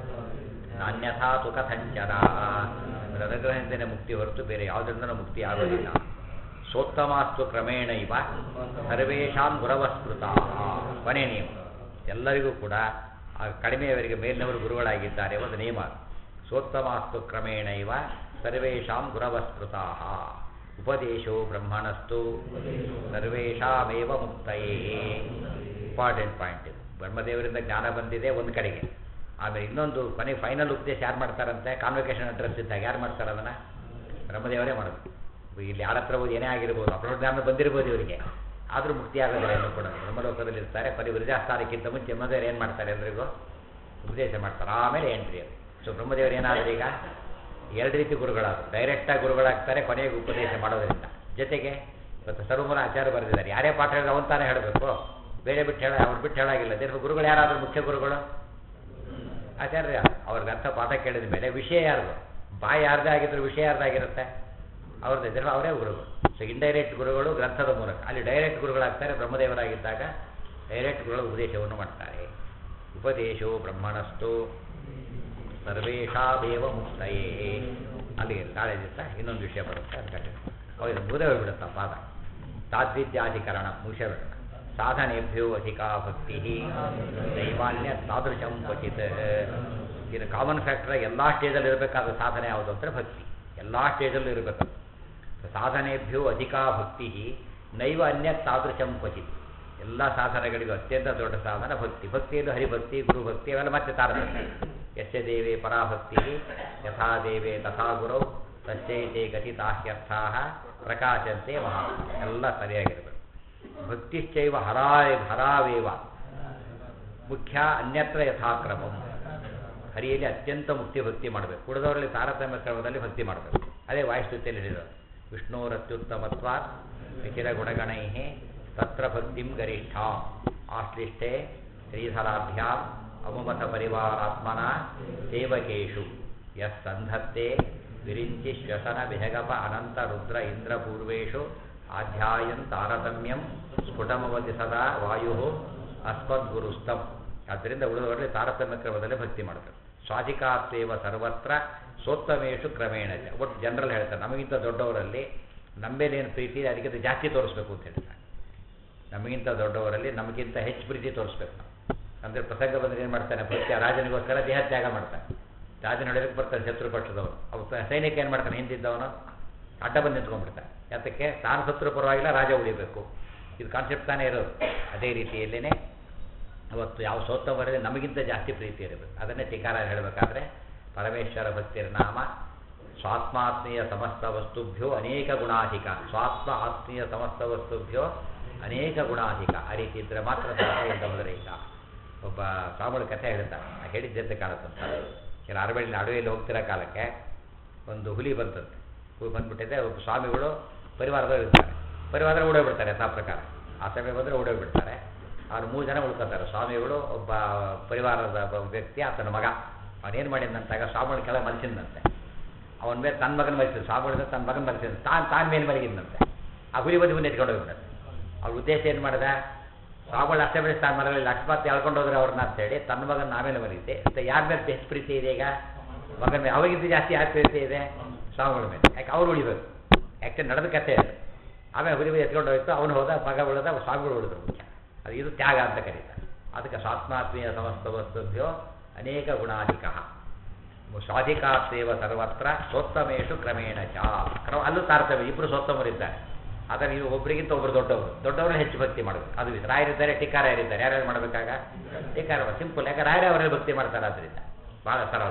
ನಾನ್ಯಥಾ ತು ಕಥಂಚನ ಅದರ ಅನುಗ್ರಹದಿಂದಲೇ ಮುಕ್ತಿ ಹೊರತು ಬೇರೆ ಯಾವುದರಿಂದಲೂ ಮುಕ್ತಿ ಆಗೋದಿಲ್ಲ ಸೋತ್ತಮಾಸ್ತು ಕ್ರಮೇಣ ಇವ ಸರ್ವೇಷಾಂ ಗುರವಸ್ಮೃತ ಕೊನೆ ನಿಯಮ ಎಲ್ಲರಿಗೂ ಕೂಡ ಆ ಕಡಿಮೆಯವರಿಗೆ ಮೇಲಿನವರು ಗುರುಗಳಾಗಿದ್ದಾರೆ ಒಂದು ನಿಯಮ ಸೋತ್ತಮಾಸ್ತು ಕ್ರಮೇಣ ಇವ ಸರ್ವೇಷಾಂ ಗುರವಸ್ಮೃತ ಉಪದೇಶೋ ಬ್ರಹ್ಮಣಸ್ತು ಸರ್ವೇಷಾಮೇವ ಮುಕ್ತಯೇ ಇಂಪಾರ್ಟೆಂಟ್ ಪಾಯಿಂಟ್ ಇದು ಬ್ರಹ್ಮದೇವರಿಂದ ಜ್ಞಾನ ಬಂದಿದೆ ಒಂದು ಕಡೆಗೆ ಆಮೇಲೆ ಇನ್ನೊಂದು ಕೊನೆಗೆ ಫೈನಲ್ ಉಪದೇಶ ಯಾರು ಮಾಡ್ತಾರಂತೆ ಕಾನ್ವೊಕೇಶನ್ ಅಡ್ರೆಸ್ ಇದ್ದಾಗ ಯಾರು ಮಾಡ್ತಾರೆ ಅದನ್ನು ಬ್ರಹ್ಮದೇವರೇ ಮಾಡೋದು ಇಲ್ಲಿ ಯಾರ ಹತ್ರ ಹೋಗಿ ಏನೇ ಆಗಿರ್ಬೋದು ಅಪರೋಧ ಜ್ಞಾನ ಬಂದಿರ್ಬೋದು ಇವರಿಗೆ ಆದರೂ ಮುಕ್ತಿ ಆಗೋದಿಲ್ಲ ಎಲ್ಲೂ ಕೂಡ ಬ್ರಹ್ಮಲೋಕದಲ್ಲಿ ಇರ್ತಾರೆ ಕೊನೆ ವಿರಜಾಸ್ಥಾನಕ್ಕಿಂತ ಮುಂಚೆ ಬ್ರಹ್ಮದೇವರು ಏನು ಮಾಡ್ತಾರೆ ಎಲ್ರಿಗೂ ಉಪದೇಶ ಮಾಡ್ತಾರೆ ಆಮೇಲೆ ಎಂಟ್ರಿ ಅದು ಸೊ ಬ್ರಹ್ಮದೇವರು ಏನಾದ್ರು ಈಗ ಎರಡು ರೀತಿ ಗುರುಗಳಾದ್ರು ಡೈರೆಕ್ಟಾಗಿ ಗುರುಗಳಾಗ್ತಾರೆ ಕೊನೆಗೆ ಉಪದೇಶ ಮಾಡೋದ್ರಿಂದ ಜೊತೆಗೆ ಇವತ್ತು ಸರ್ವಮೂಲ ಆಚಾರ್ಯ ಬರೆದಿದ್ದಾರೆ ಯಾರೇ ಪಾಠ ಹೇಳಿದ್ರೆ ಅವನ್ ತಾನೇ ಹೇಳಬೇಕು ಬೇರೆ ಬಿಟ್ಟು ಹೇಳ ಅವ್ರು ಬಿಟ್ಟು ಹೇಳಾಗಿಲ್ಲ ದೇವ್ರ ಗುರುಗಳು ಯಾರಾದರೂ ಮುಖ್ಯ ಗುರುಗಳು ಆಚಾರ್ಯ ಅವ್ರಿಗೆ ಅರ್ಥ ಪಾಠ ಕೇಳಿದ ಮೇಲೆ ವಿಷಯ ಯಾರ್ದು ಬಾಯಿ ಯಾರ್ದೇ ಆಗಿದ್ರೆ ವಿಷಯ ಯಾರ್ದಾಗಿರುತ್ತೆ ಅವ್ರದ್ದು ಇದ್ರೆ ಅವರೇ ಗುರುಗಳು ಸೊ ಇಂಡೈರೆಕ್ಟ್ ಗುರುಗಳು ಗ್ರಂಥದ ಮೂಲಕ ಅಲ್ಲಿ ಡೈರೆಕ್ಟ್ ಗುರುಗಳಾಗ್ತಾರೆ ಬ್ರಹ್ಮದೇವರಾಗಿದ್ದಾಗ ಡೈರೆಕ್ಟ್ ಗುರುಗಳು ಉಪದೇಶವನ್ನು ಮಾಡ್ತಾರೆ ಉಪದೇಶೋ ಬ್ರಹ್ಮಣಸ್ತು ಸರ್ವೇಷಾದೇವ ಮುಕ್ತಯೇ ಅಲ್ಲಿಗೆ ನಾಳೆ ದಿವಸ ಇನ್ನೊಂದು ವಿಷಯ ಬರುತ್ತೆ ಅದು ಕಂಟಿನ್ಯೂ ಹೌದು ಮುಗಿದೇ ಹೋಗ್ಬಿಡುತ್ತೆ ಪಾದ ತಾದ್ವಿದ್ಯಾಧಿಕರಣ ಮುಗಿಸಬೇಡ ಸಾಧನೆಭ್ಯೋ ಅಧಿಕಾ ಭಕ್ತಿ ನೈಮಾನ್ಯ ತಾದೃಶಂ ಕ್ವಚಿತ್ ಇನ್ನು ಕಾಮನ್ ಫ್ಯಾಕ್ಟರ್ ಎಲ್ಲ ಸ್ಟೇಜಲ್ಲಿ ಇರಬೇಕಾದ ಸಾಧನೆ ಯಾವುದು ಅಂದರೆ ಭಕ್ತಿ ಎಲ್ಲ ಸ್ಟೇಜಲ್ಲೂ ಇರಬೇಕು ಸಾಧನೆಭ್ಯೋ ಅಧಿಕಾ ಭಕ್ತಿ ನೈವ ಅನ್ಯ ತಾದೃಶಂ ಕ್ವಚಿತ್ ಎಲ್ಲ ಸಾಧನೆಗಳಿಗೂ ಅತ್ಯಂತ ದೊಡ್ಡ ಸಾಧನ ಭಕ್ತಿ ಭಕ್ತಿಯಲ್ಲಿ ಹರಿಭಕ್ತಿ ಗುರುಭಕ್ತಿ ಅವೆಲ್ಲ ಮತ್ತೆ ತಾರತಮ್ಯ ಯಸ್ಯ ದೇವೇ ಪರಾಭಕ್ತಿ ಯಥಾ ದೇವೇ ತಥಾ ಗುರೌ ತಸ್ಯೈತೆ ಗತಿತಾಹ್ಯರ್ಥಾ ಪ್ರಕಾಶಂತೆ ಮಹಾ ಎಲ್ಲ ಸರಿಯಾಗಿರಬೇಕು ಭಕ್ತಿಶ್ಚೈವ ಹರಾ ಹರಾವೇವ ಮುಖ್ಯ ಅನ್ಯತ್ರ ಯಥಾಕ್ರಮಂ ಹರಿಯಲ್ಲಿ ಅತ್ಯಂತ ಮುಕ್ತಿ ಭಕ್ತಿ ಮಾಡಬೇಕು ಕುಡಿದವರಲ್ಲಿ ತಾರತಮ್ಯ ಕ್ರಮದಲ್ಲಿ ಭಕ್ತಿ ಮಾಡಬೇಕು ಅದೇ ವಾಯುಸ್ತುತಿಯಲ್ಲಿ ಹೇಳಿರೋದು ವಿಷ್ಣುರತ್ಯುತ್ತಮತ್ವ ನಿಖಿಲ ಗುಣಗಣೈ ತತ್ರ ಭಕ್ತಿಂ ಗರಿಷ್ಠ ಆಶ್ಲಿಷ್ಠೆ ಶ್ರೀಧರಾಭ್ಯಾಂ ಅಮುಮತ ಪರಿವಾರಾತ್ಮನ ಸೇವಕೇಶು ಯಸ್ ಸಂಧತ್ತೆ ವಿರಿಂಚಿ ಶ್ವಸನ ವಿಹಗಪ ಅನಂತ ರುದ್ರ ಇಂದ್ರ ಪೂರ್ವೇಶು ಆಧ್ಯಾಯನ್ ತಾರತಮ್ಯಂ ಸ್ಫುಟಮವತಿ ಸದಾ ವಾಯು ಅಸ್ಮದ್ಗುರುಸ್ತಂ ಆದ್ದರಿಂದ ಉಳಿದವರಲ್ಲಿ ತಾರತಮ್ಯ ಕ್ರಮದಲ್ಲಿ ಭಕ್ತಿ ಮಾಡಬೇಕು ಸ್ವಾಧಿಕಾತ್ವೇವ ಸರ್ವತ್ರ ಸೋತ್ತಮೇಶು ಕ್ರಮೇಣ ಚ. ಒಟ್ಟು ಜನರಲ್ ಹೇಳ್ತಾರೆ ನಮಗಿಂತ ದೊಡ್ಡವರಲ್ಲಿ ನಮ್ಮೇಲೇನು ಪ್ರೀತಿ ಇದೆ ಅದಕ್ಕಿಂತ ಜಾಸ್ತಿ ತೋರಿಸ್ಬೇಕು ಅಂತ ಹೇಳ್ತಾರೆ ನಮಗಿಂತ ದೊಡ್ಡವರಲ್ಲಿ ನಮಗಿಂತ ಹೆಚ್ಚು ಪ್ರೀತಿ ತೋರಿಸ್ಬೇಕು ನಾವು ಅಂದರೆ ಪ್ರಸಂಗ ಬಂದರೆ ಏನು ಮಾಡ್ತಾನೆ ಭಕ್ತಿಯ ರಾಜನಿಗೋಸ್ಕರ ದೇಹ ತ್ಯಾಗ ಮಾಡ್ತಾನೆ ರಾಜನ ಹೊಡೆಯಕ್ಕೆ ಬರ್ತಾನೆ ಶತ್ರು ಪಕ್ಷದವನು ಅವ ಸೈನಿಕ ಏನು ಮಾಡ್ತಾನೆ ಹಿಂದಿದ್ದವನು ಅಡ್ಡ ಬಂದು ನಿಂತ್ಕೊಂಡ್ಬಿಡ್ತಾನೆ ಯಾತಕ್ಕೆ ತಾನು ಶತ್ರು ಪರವಾಗಿಲ್ಲ ರಾಜ ಉಳಿಬೇಕು ಇದು ಕಾನ್ಸೆಪ್ಟ್ ತಾನೇ ಇರೋದು ಅದೇ ರೀತಿಯಲ್ಲೇ ಅವತ್ತು ಯಾವ ಸೋತ್ತವರಿಗೆ ನಮಗಿಂತ ಜಾಸ್ತಿ ಪ್ರೀತಿ ಇರಬೇಕು ಅದನ್ನೇ ಟೀಕಾರ ಹೇಳಬೇಕಾದ್ರೆ ಪರಮೇಶ್ವರ ಭಕ್ತಿಯ ನಾಮ ಸ್ವಾತ್ಮಾತ್ಮೀಯ ಸಮಸ್ತ ವಸ್ತುಭ್ಯೋ ಅನೇಕ ಗುಣಾಧಿಕ ಸ್ವಾತ್ಮ ಆತ್ಮೀಯ ಸಮಸ್ತ ವಸ್ತುಭ್ಯೋ ಅನೇಕ ಗುಣಾಧಿಕ ಆ ರೀತಿ ಇದ್ದರೆ ಮಾತ್ರ ಸಾಧ್ಯ ಈಗ ಒಬ್ಬ ಸ್ವಾಮಿಗಳ ಕಥೆ ಹೇಳ್ತಾನೆ ಆ ಹೇಳಿದ್ದಂತೆ ಕಾಣುತ್ತಂತ ಕೆಲ ಅರವಳ್ಳಿ ಅಡವಿಯಲ್ಲಿ ಹೋಗ್ತಿರೋ ಕಾಲಕ್ಕೆ ಒಂದು ಹುಲಿ ಬಂತಂತೆ ಹುಲಿ ಬಂದ್ಬಿಟ್ಟಿದೆ ಒಬ್ಬ ಸ್ವಾಮಿಗಳು ಪರಿವಾರದವ್ರು ಇರ್ತಾರೆ ಪರಿವಾರ ಓಡೋಗ್ಬಿಡ್ತಾರೆ ಯಥಾ ಪ್ರಕಾರ ಆ ಸಮಯ ಬಂದರೆ ಓಡೋಗ್ಬಿಡ್ತಾರೆ ಅವ್ರು ಮೂರು ಜನ ಉಳ್ಕೊತಾರೆ ಸ್ವಾಮಿಗಳು ಒಬ್ಬ ಪರಿವಾರದ ಒಬ್ಬ ವ್ಯಕ್ತಿ ಆತನ ಮಗ ಅವನೇನು ಮಾಡಿದಂತಾಗ ಸ್ವಾಮಿಗಳ ಕೆಳಗೆ ಮಲಸಿದಂತೆ ಅವನ ಮೇಲೆ ತನ್ನ ಮಗನ ಮಲಸಿದ ಸ್ವಾಮಿಗಳಿಂದ ತನ್ನ ಮಗನ ಮಲಸಿದ ತಾನು ತಾನು ಮೇಲೆ ಮಲಗಿದ್ದಂತೆ ಆ ಹುಲಿ ಬಂದು ಮುಂದೆ ಎತ್ಕೊಂಡು ಹೋಗ್ಬಿಡುತ್ತೆ ಅವ್ರ ಉದ್ದೇಶ ಏನು ಮಾಡಿದ ಸ್ವಾಮಿಗಳು ಅಷ್ಟೇ ಬೆಳೆಸಿ ತಾನು ಮರಗಳಲ್ಲಿ ಅಕಸ್ಮಾತ್ ಎಳ್ಕೊಂಡು ಹೋದ್ರೆ ಅವ್ರನ್ನ ಅಂತೇಳಿ ತನ್ನ ಮಗನ ನಾವೇನು ಮಲಗಿದೆ ಅಂತ ಯಾರ ಮೇಲೆ ಹೆಚ್ಚು ಪ್ರೀತಿ ಇದೆ ಈಗ ಮಗನ ಮೇಲೆ ಅವಾಗಿಂತ ಜಾಸ್ತಿ ಯಾರು ಪ್ರೀತಿ ಇದೆ ಸ್ವಾಮಿಗಳ ಮೇಲೆ ಯಾಕೆ ಅವ್ರು ಉಳಿಬೇಕು ಯಾಕೆ ನಡೆದ ಕಥೆ ಅದು ಆಮೇಲೆ ಹುಲಿ ಬಂದು ಎತ್ಕೊಂಡು ಹೋಯ್ತು ಅವನು ಹೋದ ಮಗ ಉಳಿದ ಸ್ವಾಮಿಗಳು ಉಳಿದ್ರು ಮುಖ್ಯ ಅದು ಇದು ತ್ಯಾಗ ಅಂತ ಕರೀತಾರೆ ಅದಕ್ಕೆ ಸ್ವಾತ್ಮಾತ್ಮೀಯ ಸಮಸ್ತ ವಸ್ತುಭ್ಯೋ ಅನೇಕ ಗುಣಾಧಿಕ ಸ್ವಾಧಿಕಾತ್ವೇವ ಸರ್ವತ್ರ ಸೋತ್ತಮೇಶು ಕ್ರಮೇಣ ಚ ಕ್ರಮ ಅಲ್ಲೂ ತಾರತಮ್ಯ ಇಬ್ಬರು ಸೋತ್ತಮರಿದ್ದಾರೆ ಆದರೆ ನೀವು ಒಬ್ಬರಿಗಿಂತ ಒಬ್ಬರು ದೊಡ್ಡವರು ದೊಡ್ಡವರು ಹೆಚ್ಚು ಭಕ್ತಿ ಮಾಡಬೇಕು ಅದು ಇದು. ರಾಯರಿದ್ದಾರೆ ಟಿಕ್ಕಾರಾಯರಿದ್ದಾರೆ ಯಾರ್ಯಾರು ಮಾಡಬೇಕಾಗ ಟಿಕ್ಕಾರ ಸಿಂಪಲ್ ಯಾಕೆ ರಾಯರೇ ಅವರೇ ಭಕ್ತಿ ಮಾಡ್ತಾರೆ ಆದ್ದರಿಂದ ಭಾಳ ಸರಳ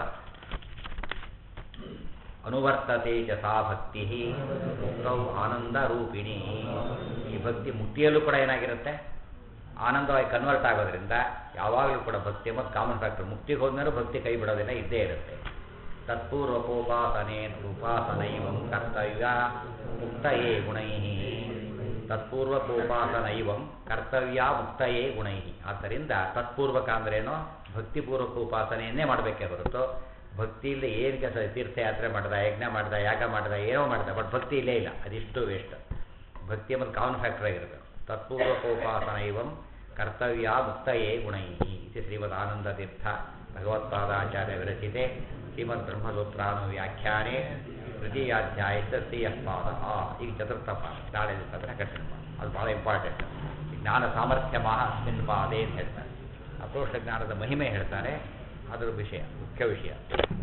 ಅನುವರ್ತತೆ ಚ ಸಾ ಭಕ್ತಿ ಮುಕ್ತೌ ಆನಂದ ರೂಪಿಣಿ ಈ ಭಕ್ತಿ ಮುಕ್ತಿಯಲ್ಲೂ ಕೂಡ ಏನಾಗಿರುತ್ತೆ ಆನಂದವಾಗಿ ಕನ್ವರ್ಟ್ ಆಗೋದ್ರಿಂದ ಯಾವಾಗಲೂ ಕೂಡ ಭಕ್ತಿ ಮತ್ತು ಕಾಮನ್ ಫ್ಯಾಕ್ಟರ್ ಮುಕ್ತಿಗೆ ಹೋದ್ಮೇಲೂ ಭಕ್ತಿ ಕೈ ಬಿಡೋದಿಲ್ಲ ಇದ್ದೇ ಇರುತ್ತೆ ತತ್ಪೂರ್ವಕೋಪಾಸನೆ ಉಪಾಸನೈವಂ ಕರ್ತವ್ಯ ಮುಕ್ತಯೇ ಗುಣೈ ತತ್ಪೂರ್ವಕೋಪಾಸನೈವಂ ಕರ್ತವ್ಯ ಮುಕ್ತಯೇ ಗುಣೈ ಆದ್ದರಿಂದ ತತ್ಪೂರ್ವಕ ಅಂದ್ರೇನು ಭಕ್ತಿಪೂರ್ವಕ ಉಪಾಸನೆಯನ್ನೇ ಮಾಡಬೇಕೇ ಹೊರತು ಭಕ್ತಿ ಇಲ್ಲದೆ ಏನು ಕೆಲಸ ತೀರ್ಥಯಾತ್ರೆ ಮಾಡ್ದ ಯಜ್ಞ ಮಾಡ್ದ ಯಾಗ ಮಾಡ್ದ ಏನೋ ಮಾಡ್ದ ಬಟ್ ಭಕ್ತಿ ಇಲ್ಲೇ ಇಲ್ಲ ಅದಿಷ್ಟು ವೇಸ್ಟ್ ಭಕ್ತಿ ಮತ್ತು ಕಾಮನ್ ಫ್ಯಾಕ್ಟರ್ ಆಗಿರಬೇಕು ತತ್ಪೂರ್ವಕೋಪಾಸನೈವಂ ಕರ್ತವ್ಯ ಮುಕ್ತಯೇ ಗುಣೈ ಇದು ಶ್ರೀಮದ್ ಆನಂದತೀರ್ಥ ಭಗವತ್ಪಾದಾಚಾರ್ಯ ವಿರಚಿತೆ ಶ್ರೀಮದ್ ಬ್ರಹ್ಮಸೂತ್ರಾನು ವ್ಯಾಖ್ಯಾನೆ ತೃತೀಯಾಧ್ಯಾಯ ತೃತೀಯಃ ಪಾದ ಈಗ ಚತುರ್ಥ ಪಾದ ನಾಳೆ ದಿವಸ ಅದನ್ನು ಕಂಟಿನ್ಯೂ ಮಾಡಿ ಅದು ಭಾಳ ಇಂಪಾರ್ಟೆಂಟ್ ಜ್ಞಾನ ಸಾಮರ್ಥ್ಯ ಮಹ ಅಸ್ಮಿನ್ ಪಾದೇ ಅಂತ ಹೇಳ್ತಾರೆ ಅಪರೋಕ್ಷ ಜ್ಞಾನದ ಮಹಿಮೆ ಹೇಳ್ತಾರೆ ಅದರ ವಿಷಯ ಮುಖ್ಯ ವಿಷಯ